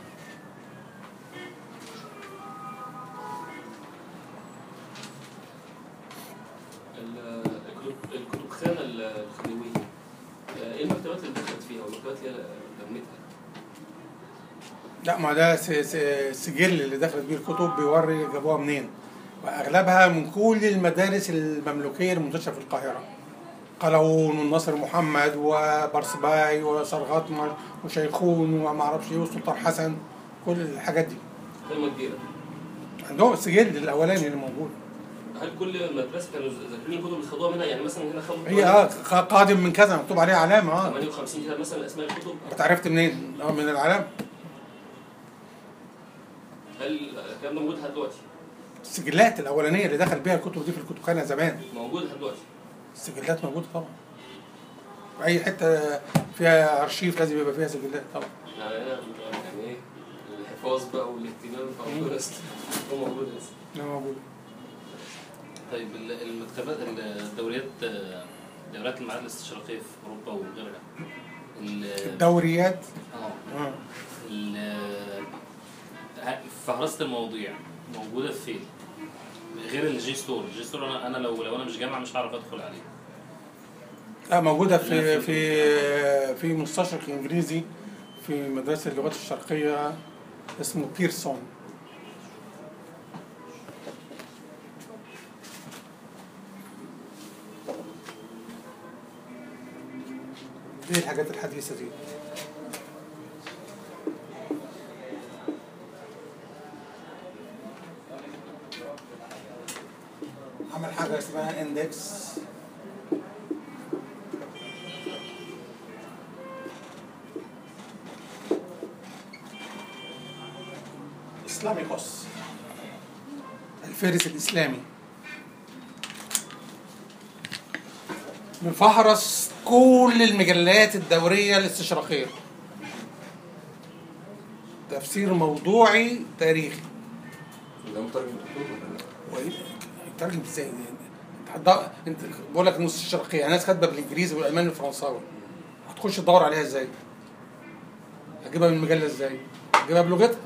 ال- الكتب- الكتب خانة الخديوية آه، ايه المكتبات اللي دخلت فيها والمكتبات اللي هي لمتها؟ لا ما ده س- س- السجل اللي دخلت بيه الكتب بيوري جابوها منين واغلبها من كل المدارس المملوكيه المنتشره في القاهره قلاوون والناصر محمد وبرسباي وسرغطمش وشيخون وما اعرفش ايه والسلطان حسن كل الحاجات دي كلمة كبيرة عندهم السجل الاولاني اللي موجود هل كل مدرسة كانوا ذاكرين الكتب اللي خدوها منها يعني مثلا هنا خدوا هي اه ق- قادم من كذا مكتوب عليه علامه اه 58 كتاب مثلا اسماء الكتب انت عرفت منين؟ اه من العلامه هل الكلام ده موجود لحد دلوقتي؟ السجلات الاولانيه اللي دخل بيها الكتب دي في الكتبخانه زمان موجود لحد دلوقتي السجلات موجوده طبعا اي حته فيها ارشيف لازم يبقى فيها سجلات طبعا يعني أنا يعني ايه الحفاظ بقى والاهتمام فربنا يستر هو موجود لسه ده موجود طيب ال- المكتبات الدوريات دوريات المعارض الاستشراقية في أوروبا وغيرها ال- الدوريات اه اه ال- ه- فهرسة المواضيع موجودة فين؟ غير الجي ستور، الجي ستور انا انا لو لو انا مش جامعة مش هعرف ادخل عليه. لا موجوده في في في مستشرق انجليزي في مدرسه اللغات الشرقيه اسمه بيرسون دي الحاجات الحديثة دي عمل حاجة اسمها اندكس اسلاميكوس الفارس الاسلامي مفهرس كل المجلات الدورية الاستشراقية تفسير موضوعي تاريخي ده مترجم دكتور ولا لا؟ وايه ترجم ازاي انت هتض- انت بقول لك نص الشرقيه ناس كاتبه بالانجليزي والالماني والفرنساوي هتخش تدور عليها ازاي؟ هتجيبها من المجله ازاي؟ هتجيبها بلغتها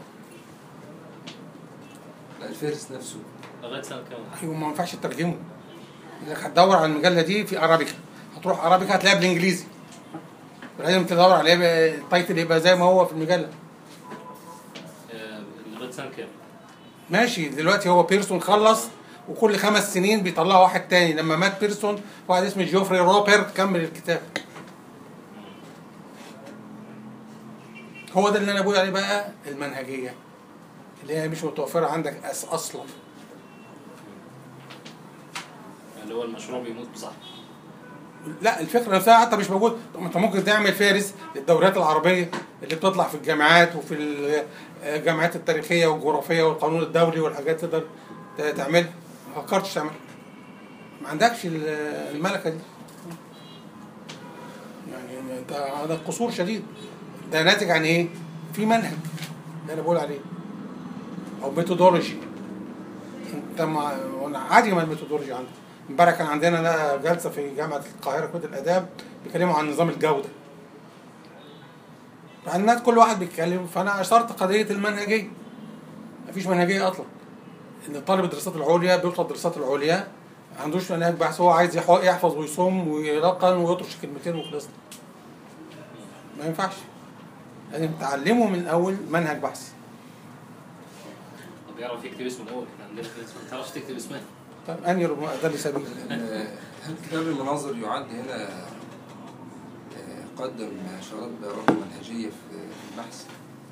لا الفارس نفسه لغايه سنه كام؟ ايوه ما ينفعش تترجمه انك هتدور على المجله دي في ارابيكا هتروح ارابيكا هتلاقيها بالانجليزي لازم تدور عليه بقى- التايتل يبقى زي ما هو في المجله آه، لغايه سنه كام؟ ماشي دلوقتي هو بيرسون خلص وكل خمس سنين بيطلعوا واحد تاني لما مات بيرسون واحد اسمه جوفري روبرت كمل الكتاب هو ده اللي انا بقول عليه بقى المنهجيه اللي هي مش متوفره عندك أس اصلا اللي هو المشروع بيموت بصح لا الفكره نفسها حتى مش موجود طب ما انت ممكن تعمل فارس للدوريات العربيه اللي بتطلع في الجامعات وفي الجامعات التاريخيه والجغرافيه والقانون الدولي والحاجات تقدر ت- تعملها ما فكرتش تعملها ما عندكش ال- الملكه دي يعني انت هذا قصور شديد ده ناتج عن ايه؟ في منهج ده انا بقول عليه او ميثودولوجي انت ما وانا عادي ما الميثودولوجي عندك امبارح كان عندنا لا جلسه في جامعه القاهره كليه الاداب بيتكلموا عن نظام الجوده فالناس كل واحد بيتكلم فانا اشرت قضيه المنهجيه مفيش منهجيه اصلا ان طالب الدراسات العليا بيوصل الدراسات العليا ما عندوش منهج بحث هو عايز يح- يحفظ ويصوم ويلقن ويطرش كلمتين وخلصنا ما ينفعش لازم تعلمه من الاول منهج بحث طب يعرف يكتب اسمه الاول احنا عندنا في اسمه ما تعرفش تكتب اسمها طب انهي رب- ده اللي سبيل آه، هل كتاب المناظر يعد هنا آه، قدم شرائط برامج منهجية في البحث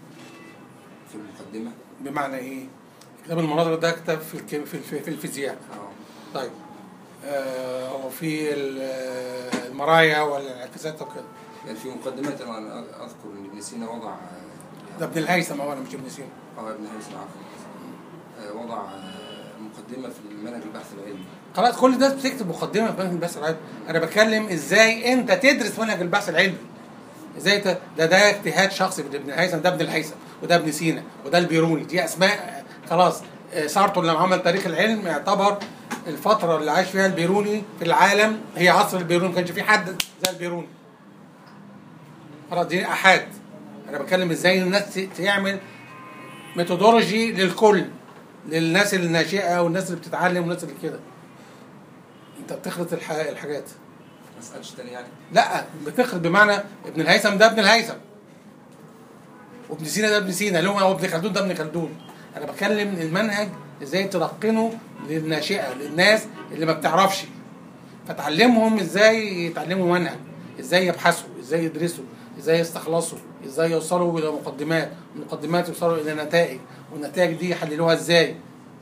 في المقدمة؟ بمعنى ايه؟ كتاب المناظر ده كتاب في الك- في الف- في الفيزياء اه طيب آه وفي ال- آه، المرايا والانعكاسات وكده يعني في مقدمة أنا أذكر إن ابن سينا وضع آه، ده ابن الهيثم اولا مش ابن سينا اه ابن هيثم عفوا آه، وضع آه، مقدمة في المنهج البحث العلمي خلاص كل الناس بتكتب مقدمه في منهج البحث العلمي انا بتكلم ازاي انت تدرس منهج البحث العلمي ازاي ت... ده ده اجتهاد شخصي من ابن الهيثم ده ابن الهيثم وده ابن سينا وده البيروني دي اسماء آه، خلاص آه، سارتر لما عمل تاريخ العلم اعتبر الفتره اللي عاش فيها البيروني في العالم هي عصر البيروني ما كانش في حد زي البيروني خلاص دي احاد انا بتكلم ازاي الناس ت- تعمل ميثودولوجي للكل للناس الناشئه والناس اللي بتتعلم والناس اللي كده انت بتخلط الح... الحاجات ما اسألش تاني يعني لا بتخلط بمعنى ابن الهيثم ده ابن الهيثم وابن سينا ده ابن سينا اللي هو ابن خلدون ده ابن خلدون انا بتكلم المنهج ازاي تلقنه للناشئه للناس اللي ما بتعرفش فتعلمهم ازاي يتعلموا منهج ازاي يبحثوا ازاي يدرسوا ازاي يستخلصوا ازاي يوصلوا الى مقدمات المقدمات يوصلوا الى نتائج والنتائج دي يحللوها ازاي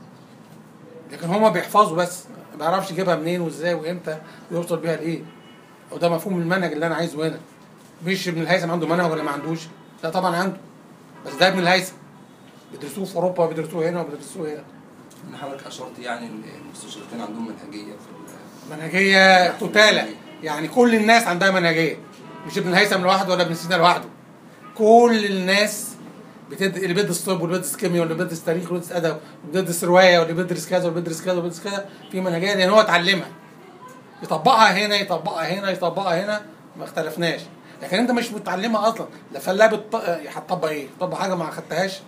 لكن هما بيحفظوا بس ما بيعرفش يجيبها منين وازاي وامتى ويوصل بيها لايه وده مفهوم المنهج اللي انا عايزه هنا مش ابن الهيثم عنده منهج ولا ما عندوش لا طبعا عنده بس ده ابن الهيثم بيدرسوه في اوروبا وبيدرسوه هنا وبيدرسوه هنا إن حضرتك أشرت يعني إن المستشرقين عندهم منهجية في ال- منهجيه توتاله يعني كل الناس عندها منهجيه مش ابن الهيثم لوحده ولا ابن سينا لوحده كل الناس بتد... اللي بيدرس طب واللي بيدرس كيمياء واللي بيدرس تاريخ واللي بيدرس ادب واللي بيدرس روايه واللي بيدرس كذا واللي بيدرس كذا واللي بيدرس كذا في منهجيه لان هو اتعلمها يطبقها هنا يطبقها هنا يطبقها هنا ما اختلفناش لكن انت مش متعلمها اصلا لا فلا بت... هتطبق ايه؟ تطبق حاجه ما خدتهاش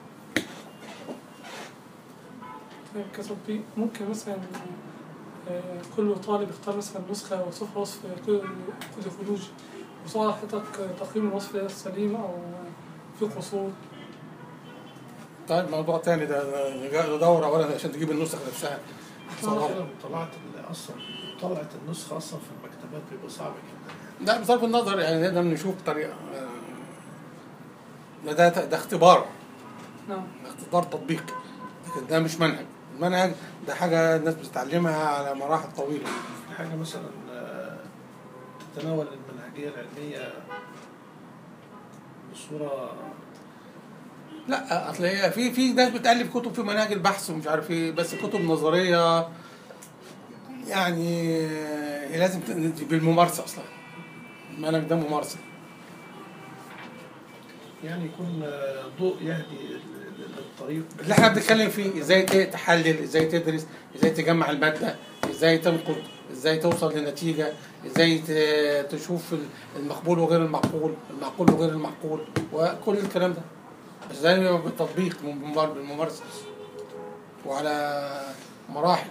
كتطبيق ممكن مثلا آه، كل طالب يختار مثلا نسخة وصف وصف كل كوديفولوجي وصار حضرتك تقييم الوصف ده سليم أو في قصور طيب موضوع تاني ده ده- ندور اولا عشان تجيب النسخ نفسها صراحة لو طلعت ال- اصلا طلعت النسخة اصلا في المكتبات بيبقى صعب جدا يعني لا بصرف النظر يعني نقدر نشوف طريقه آه، ده ده, ده اختبار نعم ده اختبار تطبيقي لكن ده مش منهج المنهج ده حاجه الناس بتتعلمها على مراحل طويله في حاجة مثلا آه، تتناول المنهجية العلمية بصورة لا اصل هي في في ناس بتالف كتب في مناهج البحث ومش عارف ايه بس كتب نظريه يعني هي لازم ت- بالممارسه اصلا المنهج ده ممارسه يعني يكون آه، ضوء يهدي ال- ال- الطريق اللي احنا بنتكلم فيه ازاي ت- تحلل ازاي تدرس ازاي تجمع الماده ازاي تنقد ازاي توصل لنتيجه ازاي ت- تشوف ال- المقبول وغير المعقول المعقول وغير المعقول وكل الكلام ده بس ده بالتطبيق بالممار- بالممارسه وعلى مراحل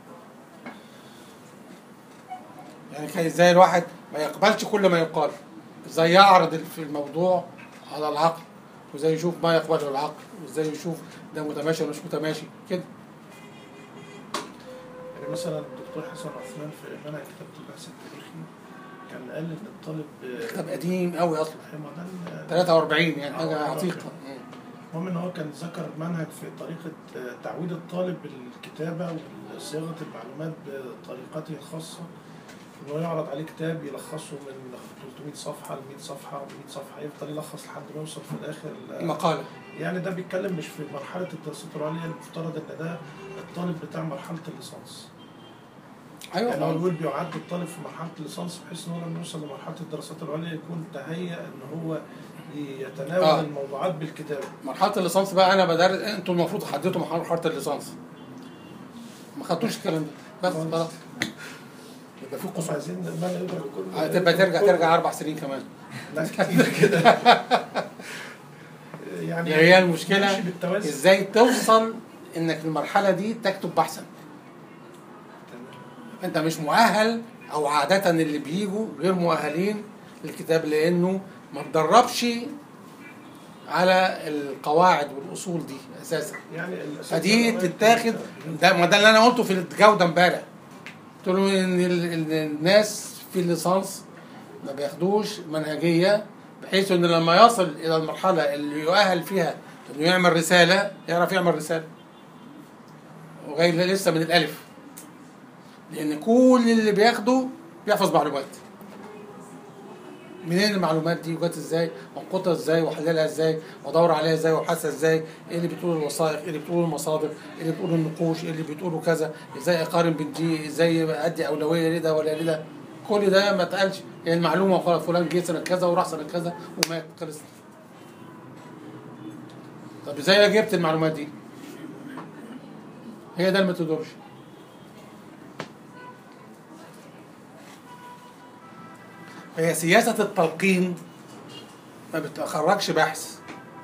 يعني كان ازاي الواحد ما يقبلش كل ما يقال ازاي يعرض في الموضوع على العقل وازاي يشوف ما يقبله العقل وازاي يشوف ده متماشي ولا مش متماشي كده يعني مثلا الدكتور حسن عثمان في منهج كتابة البحث التاريخي كان قال ان الطالب آه، كتاب قديم قوي اصلا ما ده ال- 43 يعني حاجه آه، عتيقه المهم ان هو كان ذكر منهج في طريقة آه، تعويد الطالب بالكتابة وصياغة المعلومات بطريقته الخاصة انه يعرض عليه كتاب يلخصه من 300 صفحة ل 100 صفحة و 100 صفحة يفضل يلخص لحد ما يوصل في الاخر ل- مقاله يعني ده بيتكلم مش في مرحلة الدراسات العليا المفترض ان ده الطالب بتاع مرحلة الليسانس يعني هو ايوه بيقول بيعد الطالب في مرحلة الليسانس بحيث ان هو لما يوصل لمرحلة الدراسات العليا يكون تهيأ ان هو يتناول آه. الموضوعات بالكتابة مرحله الليسانس بقى انا بدرس انتوا المفروض حددتوا مرحله الليسانس ما خدتوش الكلام ده بس خلاص يبقى في مش قصور عايزين ما نقدر كل هتبقى ترجع ترجع اربع سنين كمان لا كتير كده يعني هي المشكله ماشي بالتوازي ازاي توصل انك المرحله دي تكتب بحثا انت مش مؤهل او عاده اللي بيجوا غير مؤهلين للكتاب لانه ما اتدربش على القواعد والاصول دي اساسا يعني الأساس فدي الأول تتاخد ده ما ده اللي انا قلته في الجوده امبارح قلت له ان ال- ال- الناس في الليسانس ما بياخدوش منهجيه بحيث ان لما يصل الى المرحله اللي يؤهل فيها انه يعمل رساله يعرف يعمل رساله وغير لسه من الالف لان كل اللي بياخده بيحفظ معلومات منين المعلومات دي وجت ازاي وانقطها ازاي واحللها ازاي وادور عليها ازاي وابحثها ازاي ايه اللي بتقول الوثائق ايه اللي بتقول المصادر ايه اللي بتقول النقوش ايه اللي بتقوله كذا ازاي اقارن بين دي ازاي ادي اولويه لده ولا لده كل ده ما اتقالش يعني المعلومه وخلاص فلان جه سنه كذا وراح سنه كذا ومات خلص طب ازاي جبت المعلومات دي؟ هي ده الميثودولوجي هي سياسة التلقين ما بتخرجش بحث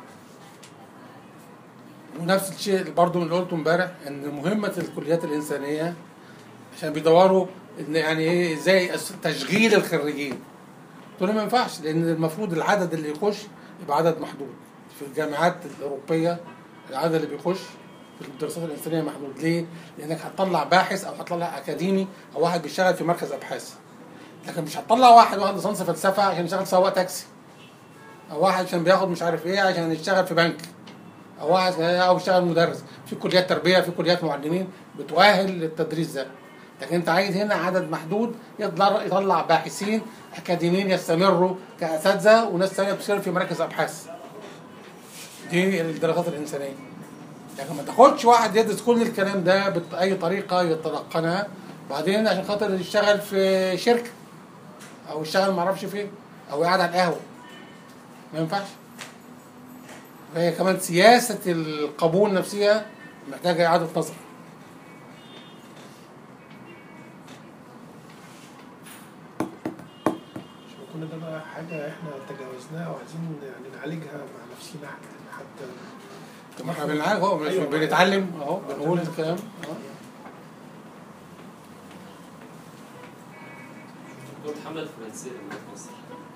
ونفس الشيء برضه اللي قلته امبارح ان مهمة الكليات الإنسانية عشان بيدوروا ان يعني ايه ازاي تشغيل الخريجين قلت له ما ينفعش لان المفروض العدد اللي يخش يبقى عدد محدود في الجامعات الأوروبية العدد اللي بيخش في الدراسات الإنسانية محدود ليه؟ لأنك هتطلع باحث أو هتطلع أكاديمي أو واحد بيشتغل في مركز أبحاث لكن مش هتطلع واحد واخد ليسانس فلسفه عشان يشتغل سواق تاكسي او واحد عشان بياخد مش عارف ايه عشان يشتغل في بنك او واحد او يشتغل مدرس في كليات تربيه في كليات معلمين بتؤهل للتدريس ده لكن انت عايز هنا عدد محدود يقدر يطلع باحثين اكاديميين يستمروا كاساتذه وناس ثانيه بتشتغل في مراكز ابحاث دي الدراسات الانسانيه لكن ما تاخدش واحد يدرس كل الكلام ده باي طريقه يتلقنها بعدين عشان خاطر يشتغل في شركه او يشتغل معرفش فين او يقعد على القهوه ما ينفعش فهي كمان سياسه القبول نفسها محتاجه اعاده نظر مش كل ده بقى حاجة احنا تجاوزناها وعايزين يعني نعالجها مع نفسنا احنا حتى طب ما احنا بنعالج اهو أيوة. بنتعلم اهو بنقول الكلام اهو دكتور حملة الفرنسية اللي في مصر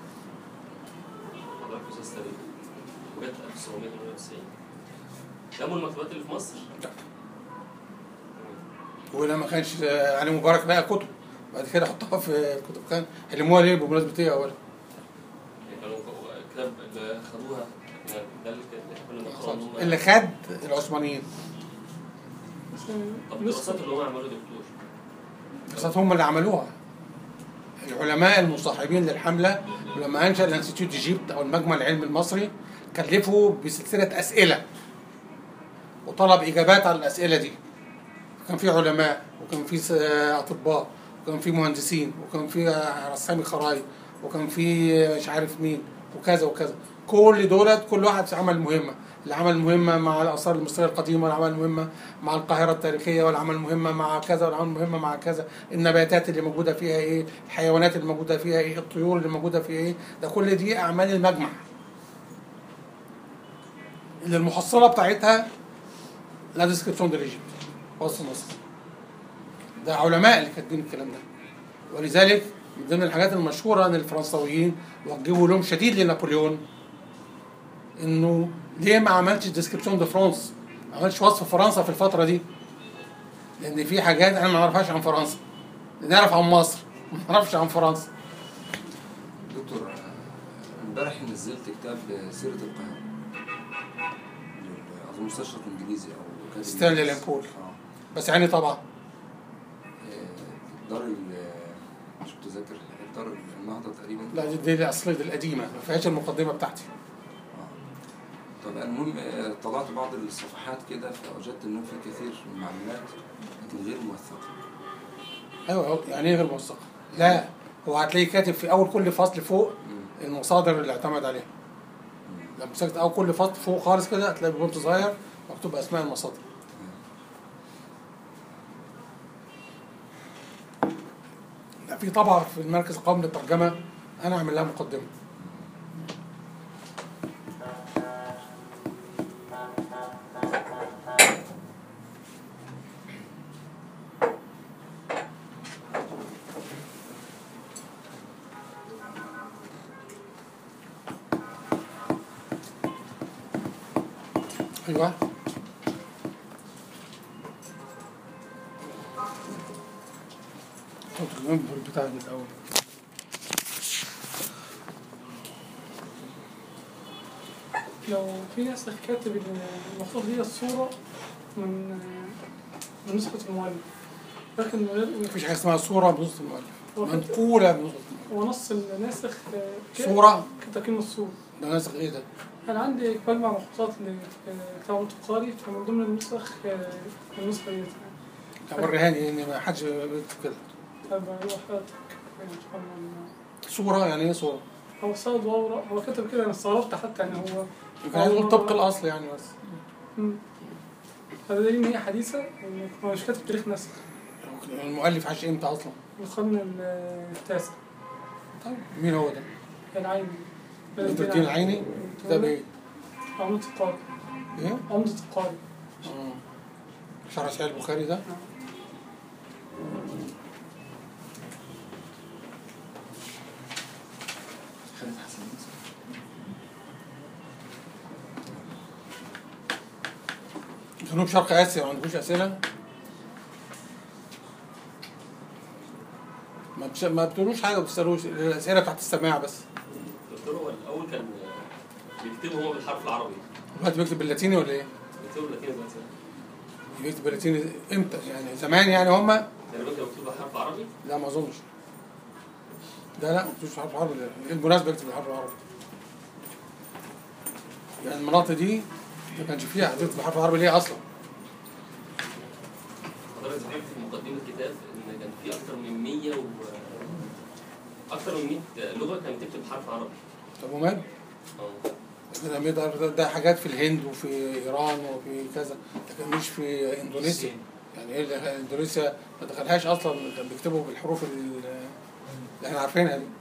حضرتك أستاذ تاريخ وجت 1998 كموا المكتبات اللي في مصر؟ ولا ما كانش علي مبارك لقى كتب بعد كده احطها في الكتب كان علموها ليه بمناسبه ايه اولا يعني كانوا كتاب اللي خدوها يعني ده اللي كنا بنقراه إن هم- اللي خد العثمانيين بس طب نسخة الدراسات اللي هم عملوها دكتور بس هم اللي عملوها العلماء المصاحبين للحمله ولما انشا الانستيتيوت ايجيبت او المجمع العلمي المصري كلفوا بسلسله اسئله وطلب اجابات على الاسئله دي كان في علماء وكان في س- اطباء وكان في مهندسين وكان في رسامي خرايط وكان في مش عارف مين وكذا وكذا كل دولت كل واحد عمل مهمه اللي عمل مهمه مع الاثار المصريه القديمه واللي عمل مهمه مع القاهره التاريخيه واللي عمل مهمه مع كذا واللي عمل مهمه مع كذا النباتات اللي موجوده فيها ايه الحيوانات اللي موجوده فيها ايه الطيور اللي موجوده فيها ايه ده كل دي اعمال المجمع اللي المحصله بتاعتها لا ديسكريبشن دي ليجيبت وسط مصر ده علماء اللي كاتبين الكلام ده ولذلك من ضمن الحاجات المشهوره ان الفرنساويين وجهوا لهم شديد لنابليون انه ليه ما عملتش ديسكريبشن دي فرانس ما عملتش وصف فرنسا في الفتره دي لان في حاجات احنا ما نعرفهاش عن فرنسا نعرف عن مصر ما نعرفش عن فرنسا دكتور آه، امبارح نزلت كتاب سيرة القاهرة لل- أظن مستشرق إنجليزي أو كاتب ستانلي إنجليزي. لامبول. آه. بس يعني طبعا آه، دار ال مش متذكر دار النهضة تقريبا لا دي, دي الاصليه دي القديمه ما فيهاش المقدمه بتاعتي آه. طب المهم آه، طلعت بعض الصفحات كده فوجدت إنه في كثير من المعلومات لكن غير موثقة ايوه أيوة، يعني ايه غير موثقه؟ لا هو هتلاقيه كاتب في اول كل فصل فوق مم. المصادر اللي اعتمد عليها لما مسكت اول كل فصل فوق خالص كده هتلاقي ببنت صغير مكتوب اسماء المصادر لا، في طبعا في المركز القومي للترجمه انا اعمل لها مقدمه ايوه حط الانبول بتاعي من الاول لو في ناس كاتب إن المفروض هي الصورة من من نسخة المؤلف لكن من غير مفيش حاجه اسمها صوره بنص المؤلف هو كاتب- منقوله بنص المؤلف هو نص الناسخ آه، ك- صوره كتكين الصورة ده ناسخ ايه ده؟ أنا عندي مجمع مخطوطات لكتاب التقاري فمن ضمن النسخ آه، النسخة دي لا وريهاني ان ما حدش بيكتب كده أبقى أروح حضرتك يعني سبحان الله. صوره يعني ايه صوره؟ هو صاد واو هو كتب كده أنا استغربت حتى يعني هو يمكن عايز يقول طبق الاصل يعني بس مم. هذا دليل إن هي حديثة إن هو مش كاتب تاريخ نسخ المؤلف عاش امتى اصلا؟ القرن ال- التاسع طيب مين هو ده؟ العيني بدر الدين العيني كتاب ايه؟ عمدة القاري ايه؟ عمدة القاري آه. شرح صحيح البخاري ده؟ خالد حسن جنوب شرق اسيا ما عندكوش اسئله؟ ما بتش... ما بتقولوش حاجه ما بتسالوش الاسئله بتاعت السماع بس دكتور هو الاول كان بيكتبه هو بالحرف العربي دلوقتي بيكتب باللاتيني ولا ايه؟ بيكتبه باللاتيني دلوقتي بيكتب باللاتيني امتى؟ يعني زمان يعني هم تقريبا كان مكتوب بالحرف العربي لا ما اظنش ده لا ما بيكتبش بالحرف العربي ده. ايه المناسبه يكتب بالحرف العربي يعني المناطق دي ما كانش فيها هتكتب بالحرف العربي ليه اصلا؟ حضرتك ذكرت في مقدمة الكتاب إن كان في أكتر من 100 و أكتر من 100 لغة كانت بتكتب بحرف عربي. طب ومال؟ اه ده, ده, ده, ده حاجات في الهند وفي ايران وفي كذا لكن مش في اندونيسيا يعني ايه اللي- اندونيسيا ما دخلهاش اصلا كان بيكتبوا بالحروف ال- اللي احنا عارفينها دي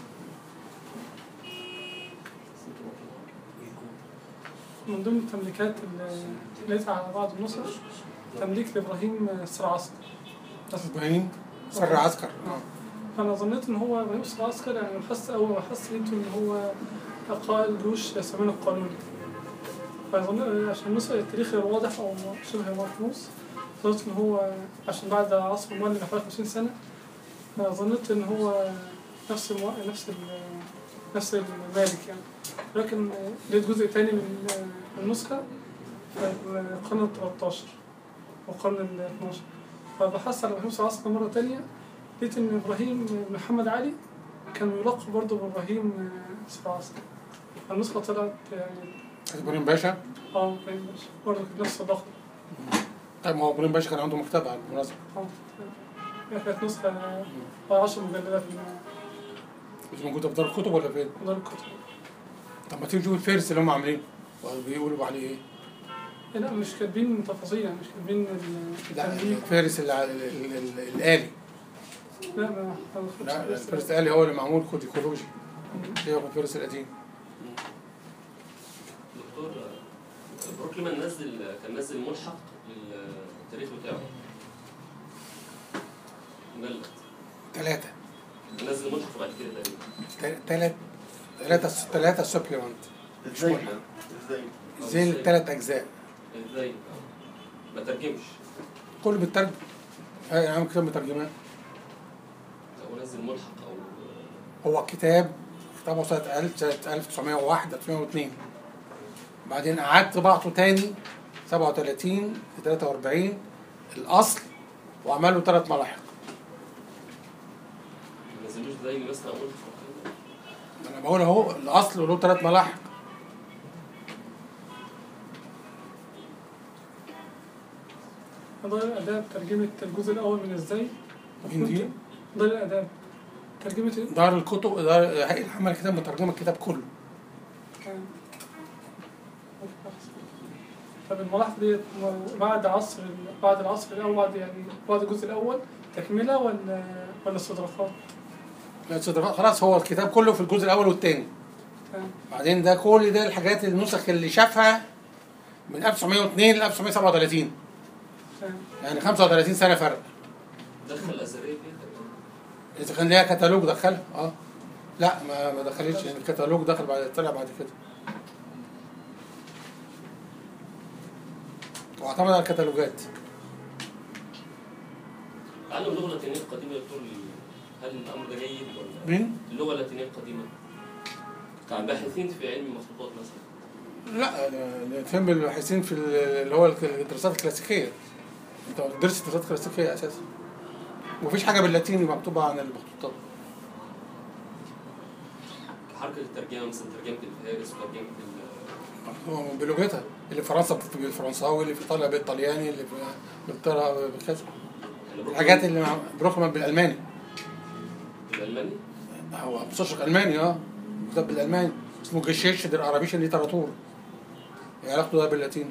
من ضمن التمليكات اللي لقيتها على بعض النسخ تمليك لإبراهيم السرعسكر بس ابراهيم سر عسكر آه. فأنا ظنيت إن هو إبراهيم السرعسكر يعني بحس أول ما حس لقيته إن هو قائد جيوش سمين القانوني فظن عشان نسخ التاريخ غير واضح أو شبه ملموس ظنيت إن هو عشان بعد عصر المؤلف حوالي 50 سنة أنا ظنيت إن هو نفس المو... نفس ال... نفس المالك يعني لكن لقيت جزء تاني من من النسخة في القرن ال 13 والقرن ال 12 فبحثت على محمود صلى الله عليه وسلم مرة تانية لقيت إن إبراهيم بن محمد علي كان يلقب برضه بإبراهيم صلى الله عليه وسلم النسخة طلعت يعني ابراهيم باشا اه إبراهيم باشا برضه كانت نفس الضغط طيب ما هو ابراهيم باشا كان عنده مكتبه على بالمناسبه اه هي كانت نسخة آه، 10 مجلدات من مش موجوده في دار الكتب ولا فين؟ دار الكتب طب ما تيجي تشوف الفارس اللي هم عاملينه بيقولوا عليه ايه؟ إيه لا مش كاتبين تفاصيل يعني مش كاتبين ال- لا التنبيه الفارس اللي على- ال- ال- ال- الآلي لا ما ما باخدش لا لسه. الفارس الآلي هو اللي معمول كود ايكولوجي مم. هو الفارس القديم دكتور آه، بروكلمان نزل كان نزل ملحق للتاريخ بتاعه مجلد ثلاثة نزل ملحق بعد كده تقريبا ثلاث ثلاثة ثلاثة سبلمنت ازاي ملحق. ازاي زي الثلاث أجزاء ازاي آه. ما ترجمش كله بالترجم هاي عامل كتاب مترجمات هو نزل ملحق او هو كتاب كتابه سنة 1000 سنة 1901 1902 بعدين أعاد طباعته تاني 37 ل 43 الأصل وعمل له ثلاث ملاحق ما نزلوش زي مثلا او ملحق أنا بقول أهو الأصل له ثلاث ملاحق دار الآداب ترجمة الجزء الأول من إزاي مين دي؟ دار الآداب ترجمة إيه؟ دار الكتب دار هيئة العمل الكتاب مترجمة الكتاب كله آه. طب الملاحظة ديت بعد عصر بعد العصر الأول بعد يعني بعد الجزء الأول تكملة ولا ولا استدراكات؟ لا تصدق خلاص هو الكتاب كله في الجزء الأول والثاني تمام. بعدين ده كل ده الحاجات النسخ اللي شافها من 1902 ل 1937 تمام. يعني 35 سنة فرق دخل الازهريه فيها تقريبا إذا كان ليها كتالوج دخلها اه لا ما ما دخلتش يعني الكتالوج دخل بعد طلع بعد كده واعتمد على الكتالوجات تعلم اللغه اللاتينيه القديمه يا دكتور هل الامر ده جيد ولا مين؟ اللغه اللاتينيه القديمه كان باحثين في علم المخطوطات مثلا لا ده- ده فهم الباحثين في ال- اللي هو الك- الدراسات الكلاسيكيه انت بتدرس الدراسات الكلاسيكيه اساسا مفيش حاجه باللاتيني مكتوبه عن المخطوطات كحركه الترجمه مثلا ترجمه الفارس وترجمه ال- هو بلغتها اللي في فرنسا بالفرنساوي اللي في ايطاليا بالطلياني اللي في انجلترا بكذا يعني الحاجات اللي مع بروكمان بالالماني الالماني هو مستشرق الماني اه كتاب بالالماني اسمه جشيش در عربيش ليتراتور ايه علاقته ده باللاتيني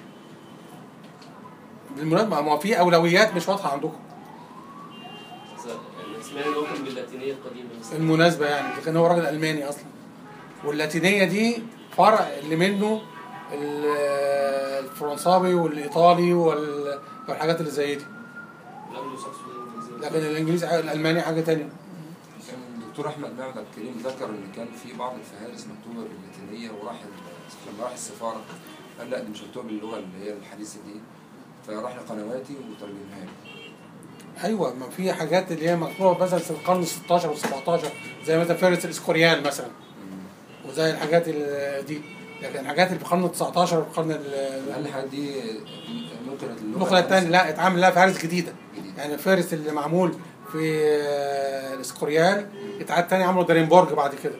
بالمناسبه ما هو في اولويات مش واضحه عندكم بس يعني سمعنا ان هو كان باللاتينيه القديمه مثلا بالمناسبه يعني ده كان هو راجل الماني اصلا واللاتينيه دي فرع اللي منه ال- الفرنساوي والايطالي وال- والحاجات اللي زي دي الانجلو ساكسون والإنجليزي. لكن الانجليزي الالماني حاجه تانية كان الدكتور احمد نعمة عبد الكريم ذكر ان كان في بعض الفهارس مكتوبه باللاتينيه وراح ال- لما راح السفاره قال لا دي مش مكتوبه باللغه اللي هي الحديثه دي فراح لقنواتي وترجمها لي ايوه ما في حاجات اللي هي مكتوبه مثلا في القرن 16 و 17 زي مثلا فارس الاسكوريال مثلا وزي الحاجات ال- دي لكن الحاجات اللي في القرن 19 والقرن ال- هل الحاجات دي ممكن اللغه الثانيه لا اتعمل لها فارس جديده جديدة. يعني الفارس اللي معمول في آه، الاسكوريال اتعاد تاني عملوا دارينبورج بعد كده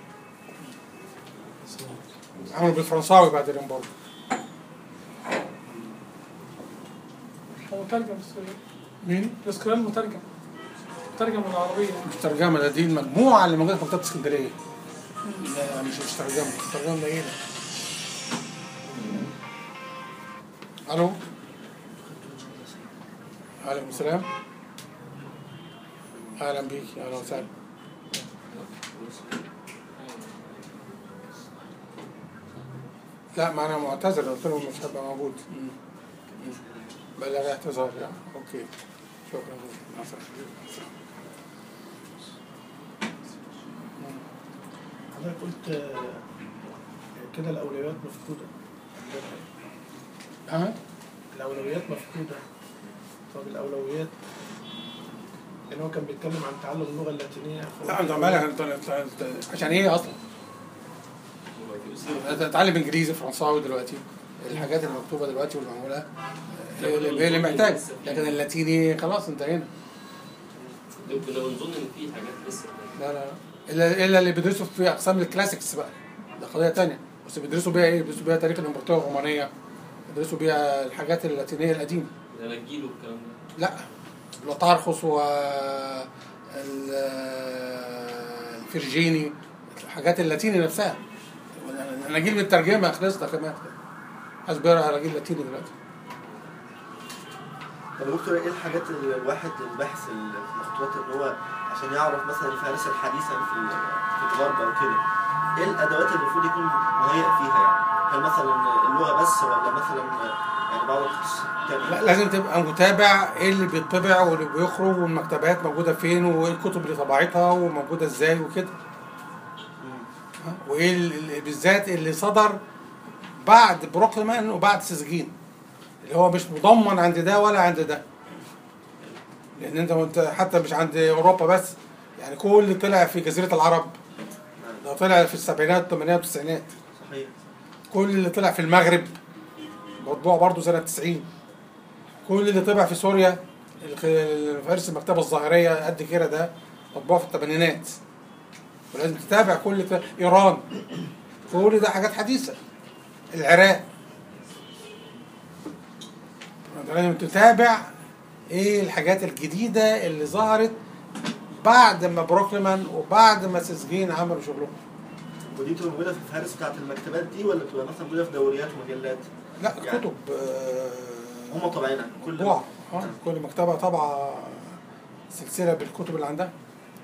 عملوا بالفرنساوي بعد دارينبورج هو مترجم بس مين؟ الاسكريال مترجم مترجم من العربية يعني مش ترجمه ده دي المجموعه اللي موجوده في مكتبه اسكندريه لا مش مش ترجمه ترجمه ده ايه ده؟ الو عليكم السلام اهلا بيك اهلا وسهلا لا ما انا معتذر قلت له مش هبقى موجود مم. مم. بلغ اعتذار يعني اوكي شكرا جزيلا مع السلامة. مع السلامة. حضرتك قلت آه، كده الأولويات مفقودة ها؟ الأولويات مفقودة طب الأولويات يعني هو كان بيتكلم عن تعلم اللغه اللاتينيه لا انت مالك انت انت- انت- عشان ايه اصلا؟ انت تتعلم انجليزي فرنساوي دلوقتي الحاجات المكتوبه دلوقتي والمعموله هي اللي هي اللي محتاج لكن اللاتيني خلاص انتهينا كنا بنظن ان في حاجات لسه لا لا لا. الا الا اللي بيدرسوا في اقسام الكلاسيكس بقى ده قضيه تانية بس بيدرسوا بيها ايه؟ بيدرسوا بيها تاريخ الامبراطوريه الرومانيه بيدرسوا بيها الحاجات اللاتينيه القديمه ده نجيله والكلام ده لا بلوتارخوس و ال- الفرجيني الحاجات اللاتيني نفسها اناجيل مترجمه خلصنا كمان عايز بيقرا اناجيل لاتيني دلوقتي طب يا دكتور ايه الحاجات اللي الواحد الباحث اللي في المخطوطات اللي هو عشان يعرف مثلا الفهرس الحديثة في ال- في الغرب او كده ايه الادوات اللي المفروض يكون مهيئ فيها يعني هل مثلا اللغة بس ولا مثلا يعني بعض التخصصات لا التانية لازم تبقى متابع ايه اللي بيطبع واللي بيخرج والمكتبات موجوده فين وايه الكتب اللي طبعتها وموجوده ازاي وكده ها؟ وايه ال- ال- بالذات اللي صدر بعد بروكلمان وبعد سيزجين اللي هو مش مضمن عند ده ولا عند ده لان انت وانت حتى مش عند اوروبا بس يعني كل اللي طلع في جزيره العرب ده طلع في السبعينات والثمانينات والتسعينات صحيح كل اللي طلع في المغرب مطبوع برضه سنة 90 كل اللي طلع في سوريا الخ- الفارس المكتبة الظاهرية قد كده ده مطبوع في الثمانينات ولازم تتابع كل ت... إيران كل ده حاجات حديثة العراق انت لازم تتابع ايه الحاجات الجديدة اللي ظهرت بعد ما بروكلمان وبعد ما سيسجين عملوا شغلهم ودي بتبقى موجودة في الفهرس بتاعت المكتبات دي ولا بتبقى مثلا موجودة في دوريات ومجلات؟ لا يعني كتب آه، هم طابعينها كل مطبوعة اه كل مكتبة طبعا سلسلة بالكتب اللي عندها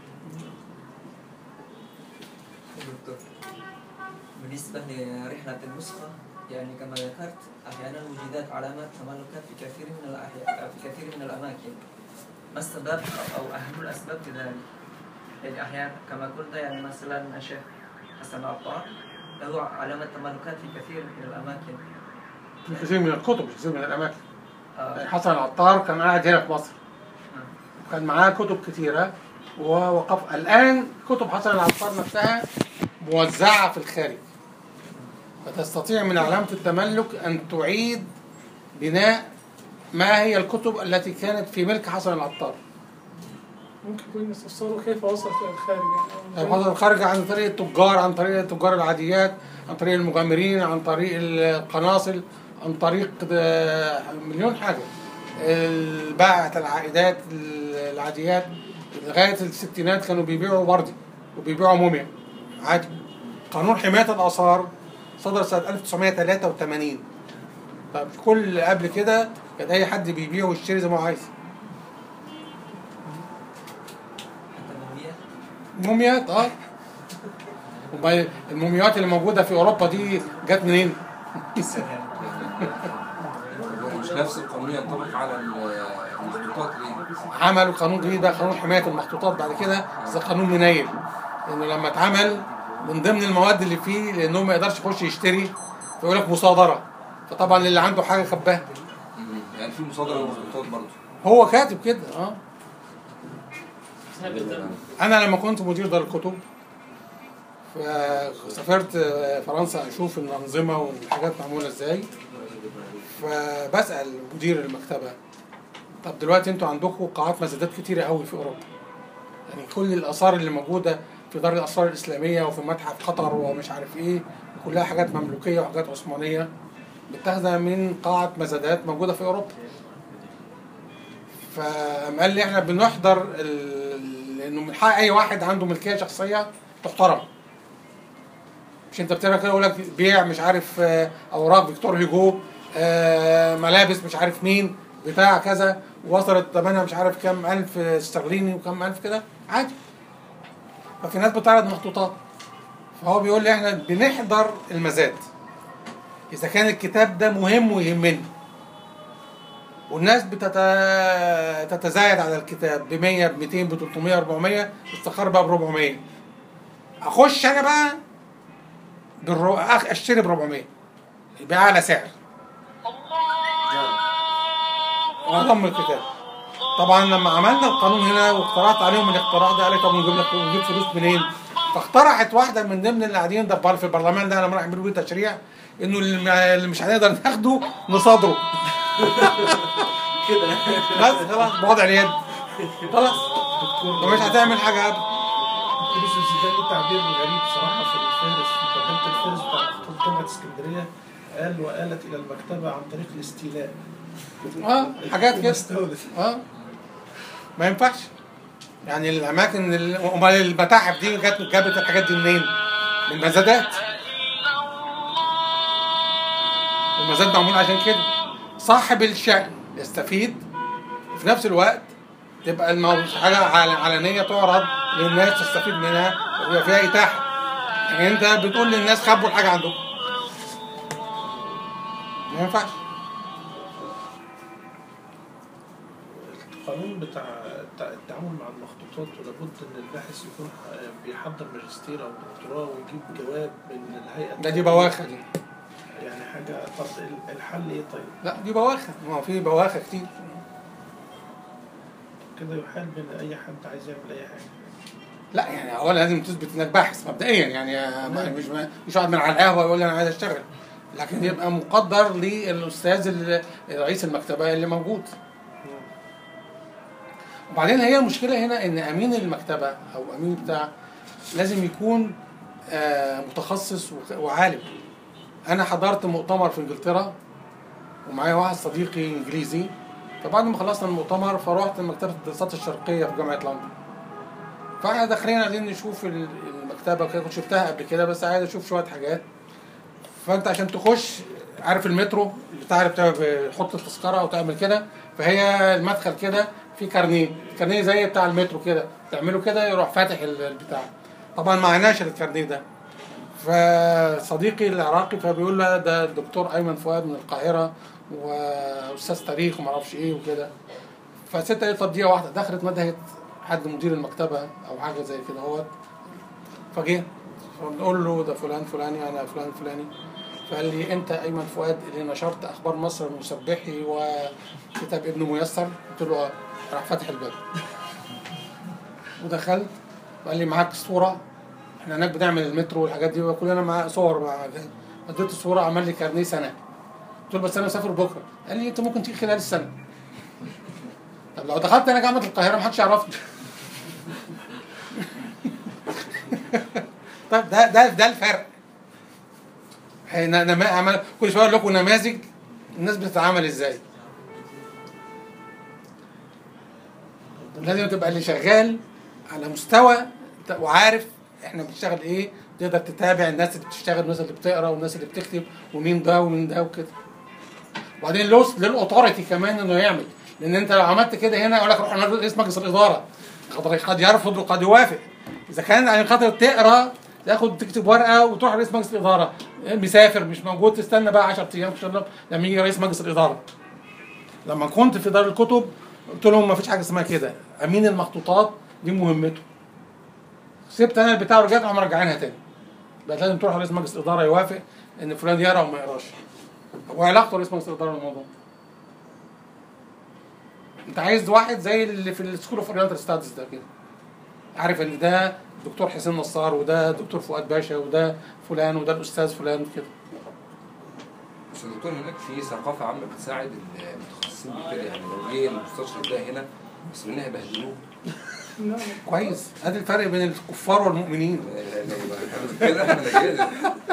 دكتور بالنسبة لرحلة النسخة يعني كما ذكرت أحيانا وجدت علامات تملكات في كثير من الأحياء في كثير من الأماكن ما السبب أو أهم الأسباب في ذلك؟ يعني أحيانا كما قلت يعني مثلا الشيخ حسن عطار له علامة تملكات في كثير من الأماكن في كثير من الكتب في كثير من الأماكن آه، يعني حسن العطار كان قاعد هنا في مصر كان معاه كتب كتيرة ووقف الآن كتب حسن العطار نفسها موزعة في الخارج فتستطيع من علامة التملك أن تعيد بناء ما هي الكتب التي كانت في ملك حسن العطار ممكن يكون يستفسروا كيف وصلت إلى الخارج يعني طيب حصل الخارج عن طريق التجار عن طريق التجار العاديات عن طريق المغامرين عن طريق القناصل عن طريق ده مليون حاجة الباعة العائدات العاديات لغاية الستينات كانوا بيبيعوا بردي وبيبيعوا موميا عادي قانون حماية الآثار صدر سنة 1983 طب كل قبل كده كان أي حد بيبيع ويشتري زي ما هو عايز حتى المومياء موميات اه وبعدين المومياوات اللي موجوده في اوروبا دي جت منين؟ هو مش نفس القانون ينطبق على المخطوطات ليه؟ عملوا قانون جديد بقى قانون حمايه المخطوطات بعد كده زي قانون منيل انه لما اتعمل من ضمن المواد اللي فيه لانه ما يقدرش يخش يشتري فيقول لك مصادره فطبعا اللي عنده حاجه خباها مم. يعني في مصادرة للمخطوطات برضه هو كاتب كده اه ثابت انا لما كنت مدير دار الكتب فسافرت فرنسا اشوف الانظمه والحاجات معموله ازاي فبسال مدير المكتبه طب دلوقتي انتوا عندكم قاعات مزادات كتيره قوي في اوروبا يعني كل الاثار اللي موجوده في دار الاثار الاسلاميه وفي متحف قطر ومش عارف ايه كلها حاجات مملوكيه وحاجات عثمانيه متاخده من قاعه مزادات موجوده في اوروبا فقام قال لي احنا بنحضر ال- لانه من حق اي واحد عنده ملكيه شخصيه تحترم مش انت بتقرا كده يقول لك بيع مش عارف آه، اوراق فيكتور هيجو آه، ملابس مش عارف مين بتاع كذا وصلت ثمنها مش عارف كام الف استرليني وكام الف كده عادي ففي ناس بتعرض مخطوطات فهو بيقول لي احنا بنحضر المزاد اذا كان الكتاب ده مهم ويهمني والناس بتت... تتزايد على الكتاب ب 100 ب 200 ب 300 400 استخار بقى ب 400 اخش انا بقى بالرو... أخ- اشتري ب 400 يبقى اعلى سعر واضم الكتاب طبعا لما عملنا القانون هنا واقترحت عليهم الاقتراح ده قال لي طب نجيب لك نجيب فلوس منين؟ فاقترحت واحده من ضمن اللي قاعدين ده في البرلمان ده لما راح يعملوا بيه تشريع انه اللي ما- اللي مش هنقدر ناخده نصادره كده بس خلاص بوضع اليد خلاص ومش هتعمل حاجه ابدا دكتور يوسف زيدان ليه تعبير غريب صراحه في الفارس في مقدمه الفارس بتاع خطوط جامعه اسكندريه قال وآلت الى المكتبه عن طريق الاستيلاء اه حاجات كده ومستولد. اه ما ينفعش يعني الاماكن ال- امال المتاحف دي جت جابت الحاجات دي منين؟ من مزادات المزاد معمول عشان كده صاحب الشأن يستفيد وفي نفس الوقت تبقى الموضوع حاجة عل- علنية تعرض للناس تستفيد منها ويبقى فيها إتاحة يعني أنت بتقول للناس خبوا الحاجة عندكم ما ينفعش القانون بتاع التع- التعامل مع المخطوطات ولابد ان الباحث يكون ح- بيحضر ماجستير او دكتوراه ويجيب جواب من الهيئه ده دي بواخة دي يعني حاجه طب ال- الحل ايه طيب؟ لا دي بواخة ما هو في بواخة كتير كده يحال بين اي حد عايز يعمل اي حاجه لا يعني اولا لازم تثبت انك باحث مبدئيا يعني ما- مش مش واحد من على القهوه يقول لي انا عايز اشتغل لكن يبقى مقدر للاستاذ ال- رئيس المكتبه اللي موجود وبعدين هي المشكله هنا ان امين المكتبه او امين بتاع لازم يكون آه، متخصص وخ- وعالم انا حضرت مؤتمر في انجلترا ومعايا واحد صديقي انجليزي فبعد ما خلصنا المؤتمر فروحت مكتبه الدراسات الشرقيه في جامعه لندن فاحنا داخلين عايزين نشوف ال- المكتبه كده كنت شفتها قبل كده بس عايز اشوف شويه حاجات فانت عشان تخش عارف المترو بتاع اللي بتاع بتحط التذكره وتعمل كده فهي المدخل كده في كارنيه كارنيه زي بتاع المترو كده تعمله كده يروح فاتح ال- البتاع طبعا معناش الكارنيه ده فصديقي العراقي فبيقول له ده الدكتور ايمن فؤاد من القاهره واستاذ تاريخ وما اعرفش ايه وكده فست قالت طب دقيقه واحده دخلت ندهت حد مدير المكتبه او حاجه زي كده هو فجه فنقول له ده فلان فلاني انا فلان فلاني فقال لي انت ايمن فؤاد اللي نشرت اخبار مصر المسبحي وكتاب ابن ميسر قلت له اه راح فاتح الباب ودخلت وقال لي معاك صوره احنا هناك بنعمل المترو والحاجات دي وكلنا مع صور مع اديته الصوره عمل لي كارنيه سنه قلت له بس انا مسافر بكره قال لي انت ممكن تيجي خلال السنه طب لو دخلت انا جامعه القاهره محدش يعرفني طب ده ده ده الفرق احنا نما- عمل كل شويه اقول لكم نماذج الناس بتتعامل ازاي لازم تبقى اللي شغال على مستوى ت- وعارف احنا بنشتغل ايه تقدر تتابع الناس اللي بتشتغل والناس اللي بتقرا والناس اللي بتكتب ومين ده ومين ده وكده وبعدين له للاوتوريتي كمان انه يعمل لان انت لو عملت كده هنا يقول لك روح نادي رئيس مجلس الاداره قد قد يرفض وقد يوافق اذا كان عشان خاطر تقرا تاخد تكتب ورقه وتروح رئيس مجلس الاداره مسافر مش موجود تستنى بقى 10 ايام ان شاء الله لما يجي رئيس مجلس الاداره لما كنت في دار الكتب قلت لهم ما فيش حاجه اسمها كده امين المخطوطات دي مهمته سبت انا البتاع ورجعت هم مرجعينها تاني بقى لازم تروح رئيس مجلس الاداره يوافق ان فلان يقرا وما يقراش وعلاقته رئيس مجلس الاداره بالموضوع انت عايز واحد زي اللي في السكول اوف اورينتال ستاديز ده كده عارف ان ده دكتور حسين نصار وده دكتور فؤاد باشا وده فلان وده الاستاذ فلان كده بس يا دكتور هناك في ثقافة عامة بتساعد المتخصصين بكده يعني لو جه المستشرق ده هنا المصريين هيبهدلوه لا كويس ادي الفرق بين الكفار والمؤمنين لا لا لا كده احنا كده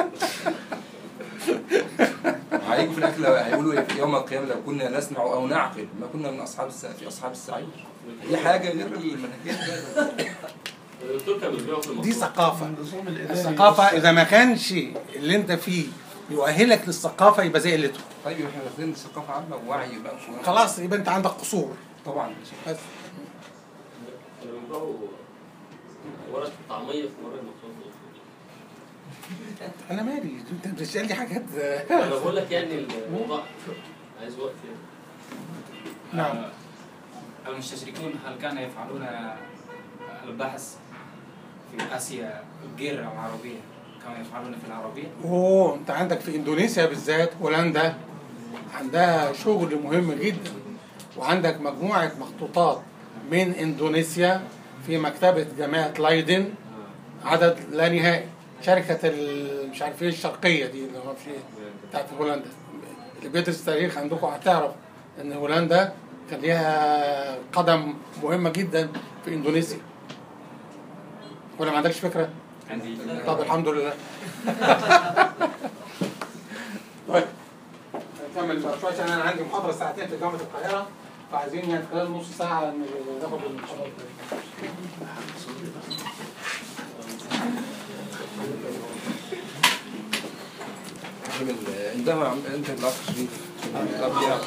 هيجوا في الاخر لو هيقولوا يوم القيامه لو كنا نسمع او نعقل ما كنا من اصحاب الس... في اصحاب السعير دي حاجه غير المنهجيه الدكتور كان بيبيعه في دي المصنع ثقافه النظام الاداري الثقافه اذا ما كانش اللي انت فيه يؤهلك للثقافه يبقى زي قلته طيب احنا واخدين ثقافه عامه ووعي بقى وشغل. خلاص يبقى انت عندك قصور طبعا بس كانوا بيبيعوا ورقة الطعمية في مرة المقصود انا مالي انت بتسالني حاجات انا بقول لك يعني الموضوع عايز وقت يعني نعم آه، المستشرقون هل كانوا يفعلون البحث في آسيا غير العربية كانوا يفعلون في العربية؟ اوه انت عندك في اندونيسيا بالذات هولندا عندها شغل مهم جدا وعندك مجموعة مخطوطات من إندونيسيا في مكتبة جامعة لايدن عدد لا نهائي شركة ال- مش عارف ايه الشرقية دي اللي هو في بتاعت هولندا اللي بيدرس تاريخ عندكم هتعرف ان هولندا كان ليها قدم مهمة جدا في اندونيسيا ولا ما عندكش فكرة؟ عندي طب الحمد لله طيب نكمل بقى شويه عشان انا عندي محاضره ساعتين في جامعه القاهره فعايزين يعني خلال نص ساعه ناخد المحاضره عامل انتهى يا عم انت الاخ شريف قبل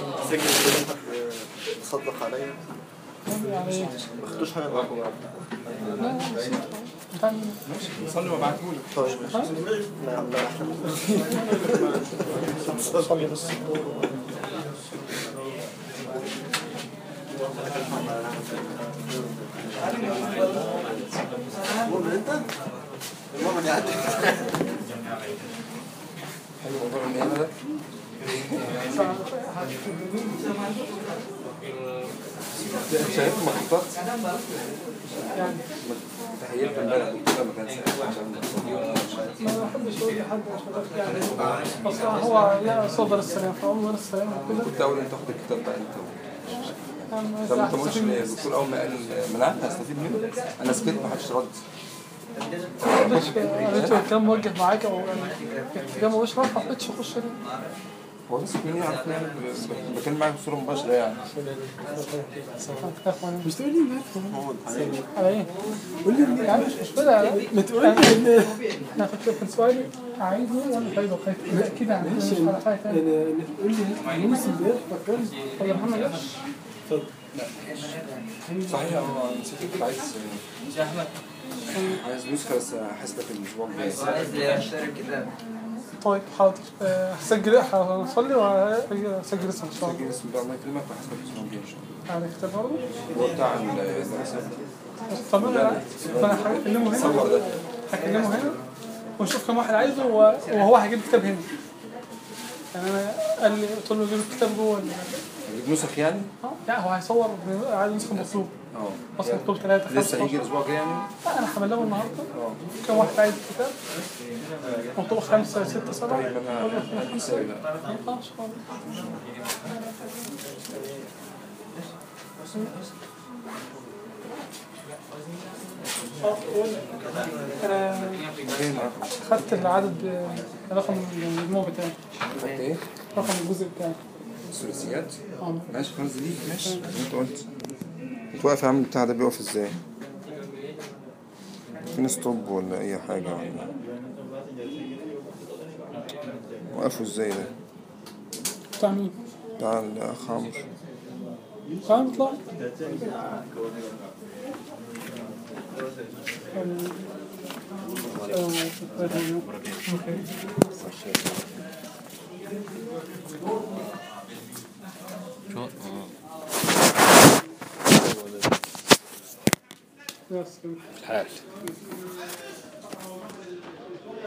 تصدق عليا يعني ما خدتوش حاجه معاكم صلي وابعتهولك طيب لا يا عم لا احنا صلي بس المؤمن انت المؤمن يعني حلو موضوع النيابه ده شايف المخطوطات يعني تخيلت امبارح كده ما كان ما بحبش اقول لحد عشان بس يعني بس هو لا صدر السلام فاول السلام وكده كنت اول انت تاخد الكتاب بقى انت يعني طب انت ما قلتش هستفيد ليه منه. الدكتور اول ما قال ما انا عارف هستفيد منه انا سكت ما حدش رد مش قلت كم موجه معاك او كم مش راح ما حبيتش اخش ليه. هو بس مين يعرف يعني ب- بتكلم معاك بصوره مباشره يعني مش تقول لي مالك على ايه؟ قول لي يعني مش مشكلة ما تقول لي ان انا كنت كان سؤالي عايز ايه ولا خايف خايف لا كده يعني مش على حاجة تانية انا قول لي يونس امبارح فكرت ولا محمد ايش؟ صحيح هو نسيت كنت عايز عايز نسخه بس هحاسبك الاسبوع الجاي عايز اشتري كتاب طيب حاضر أه، هسجل هصلي وهسجل اسمه ان شاء الله سجل اسم بقى الله يكرمك وهحاسبك الاسبوع الجاي ان شاء الله على كتاب برضه هو بتاع المدرسه طب انا فانا هكلمه صور هنا ده هكلمه هنا ونشوف كم واحد عايزه و- وهو هيجيب كتاب هنا يعني انا قال لي قلت له جيب الكتاب جوه ال- هجيب نسخ يعني؟ اه لا هو هيصور عايز نسخه مطلوب اه اصلا مكتوب ثلاثة لسه هيجي الاسبوع الجاي يعني؟ لا انا هبلغه النهارده اه كم واحد عايز الكتاب مكتوب خمسة ستة سبعة طيب انا انا حسابي بقى اه ان شاء الله اه بقول لك، انا جاي معاكم خدت العدد ب- رقم المجموع بتاعي خدت ايه؟ رقم الجزء بتاعي الثلاثيات اه ماشي خلاص دي ماشي زي ما انت قلت بتوقف يا عم البتاع ده بيقف ازاي؟ فين ستوب ولا اي حاجة ولا وقفه ازاي ده؟ بتاع مين؟ بتاع الاخ عمرو تعال نطلع الحال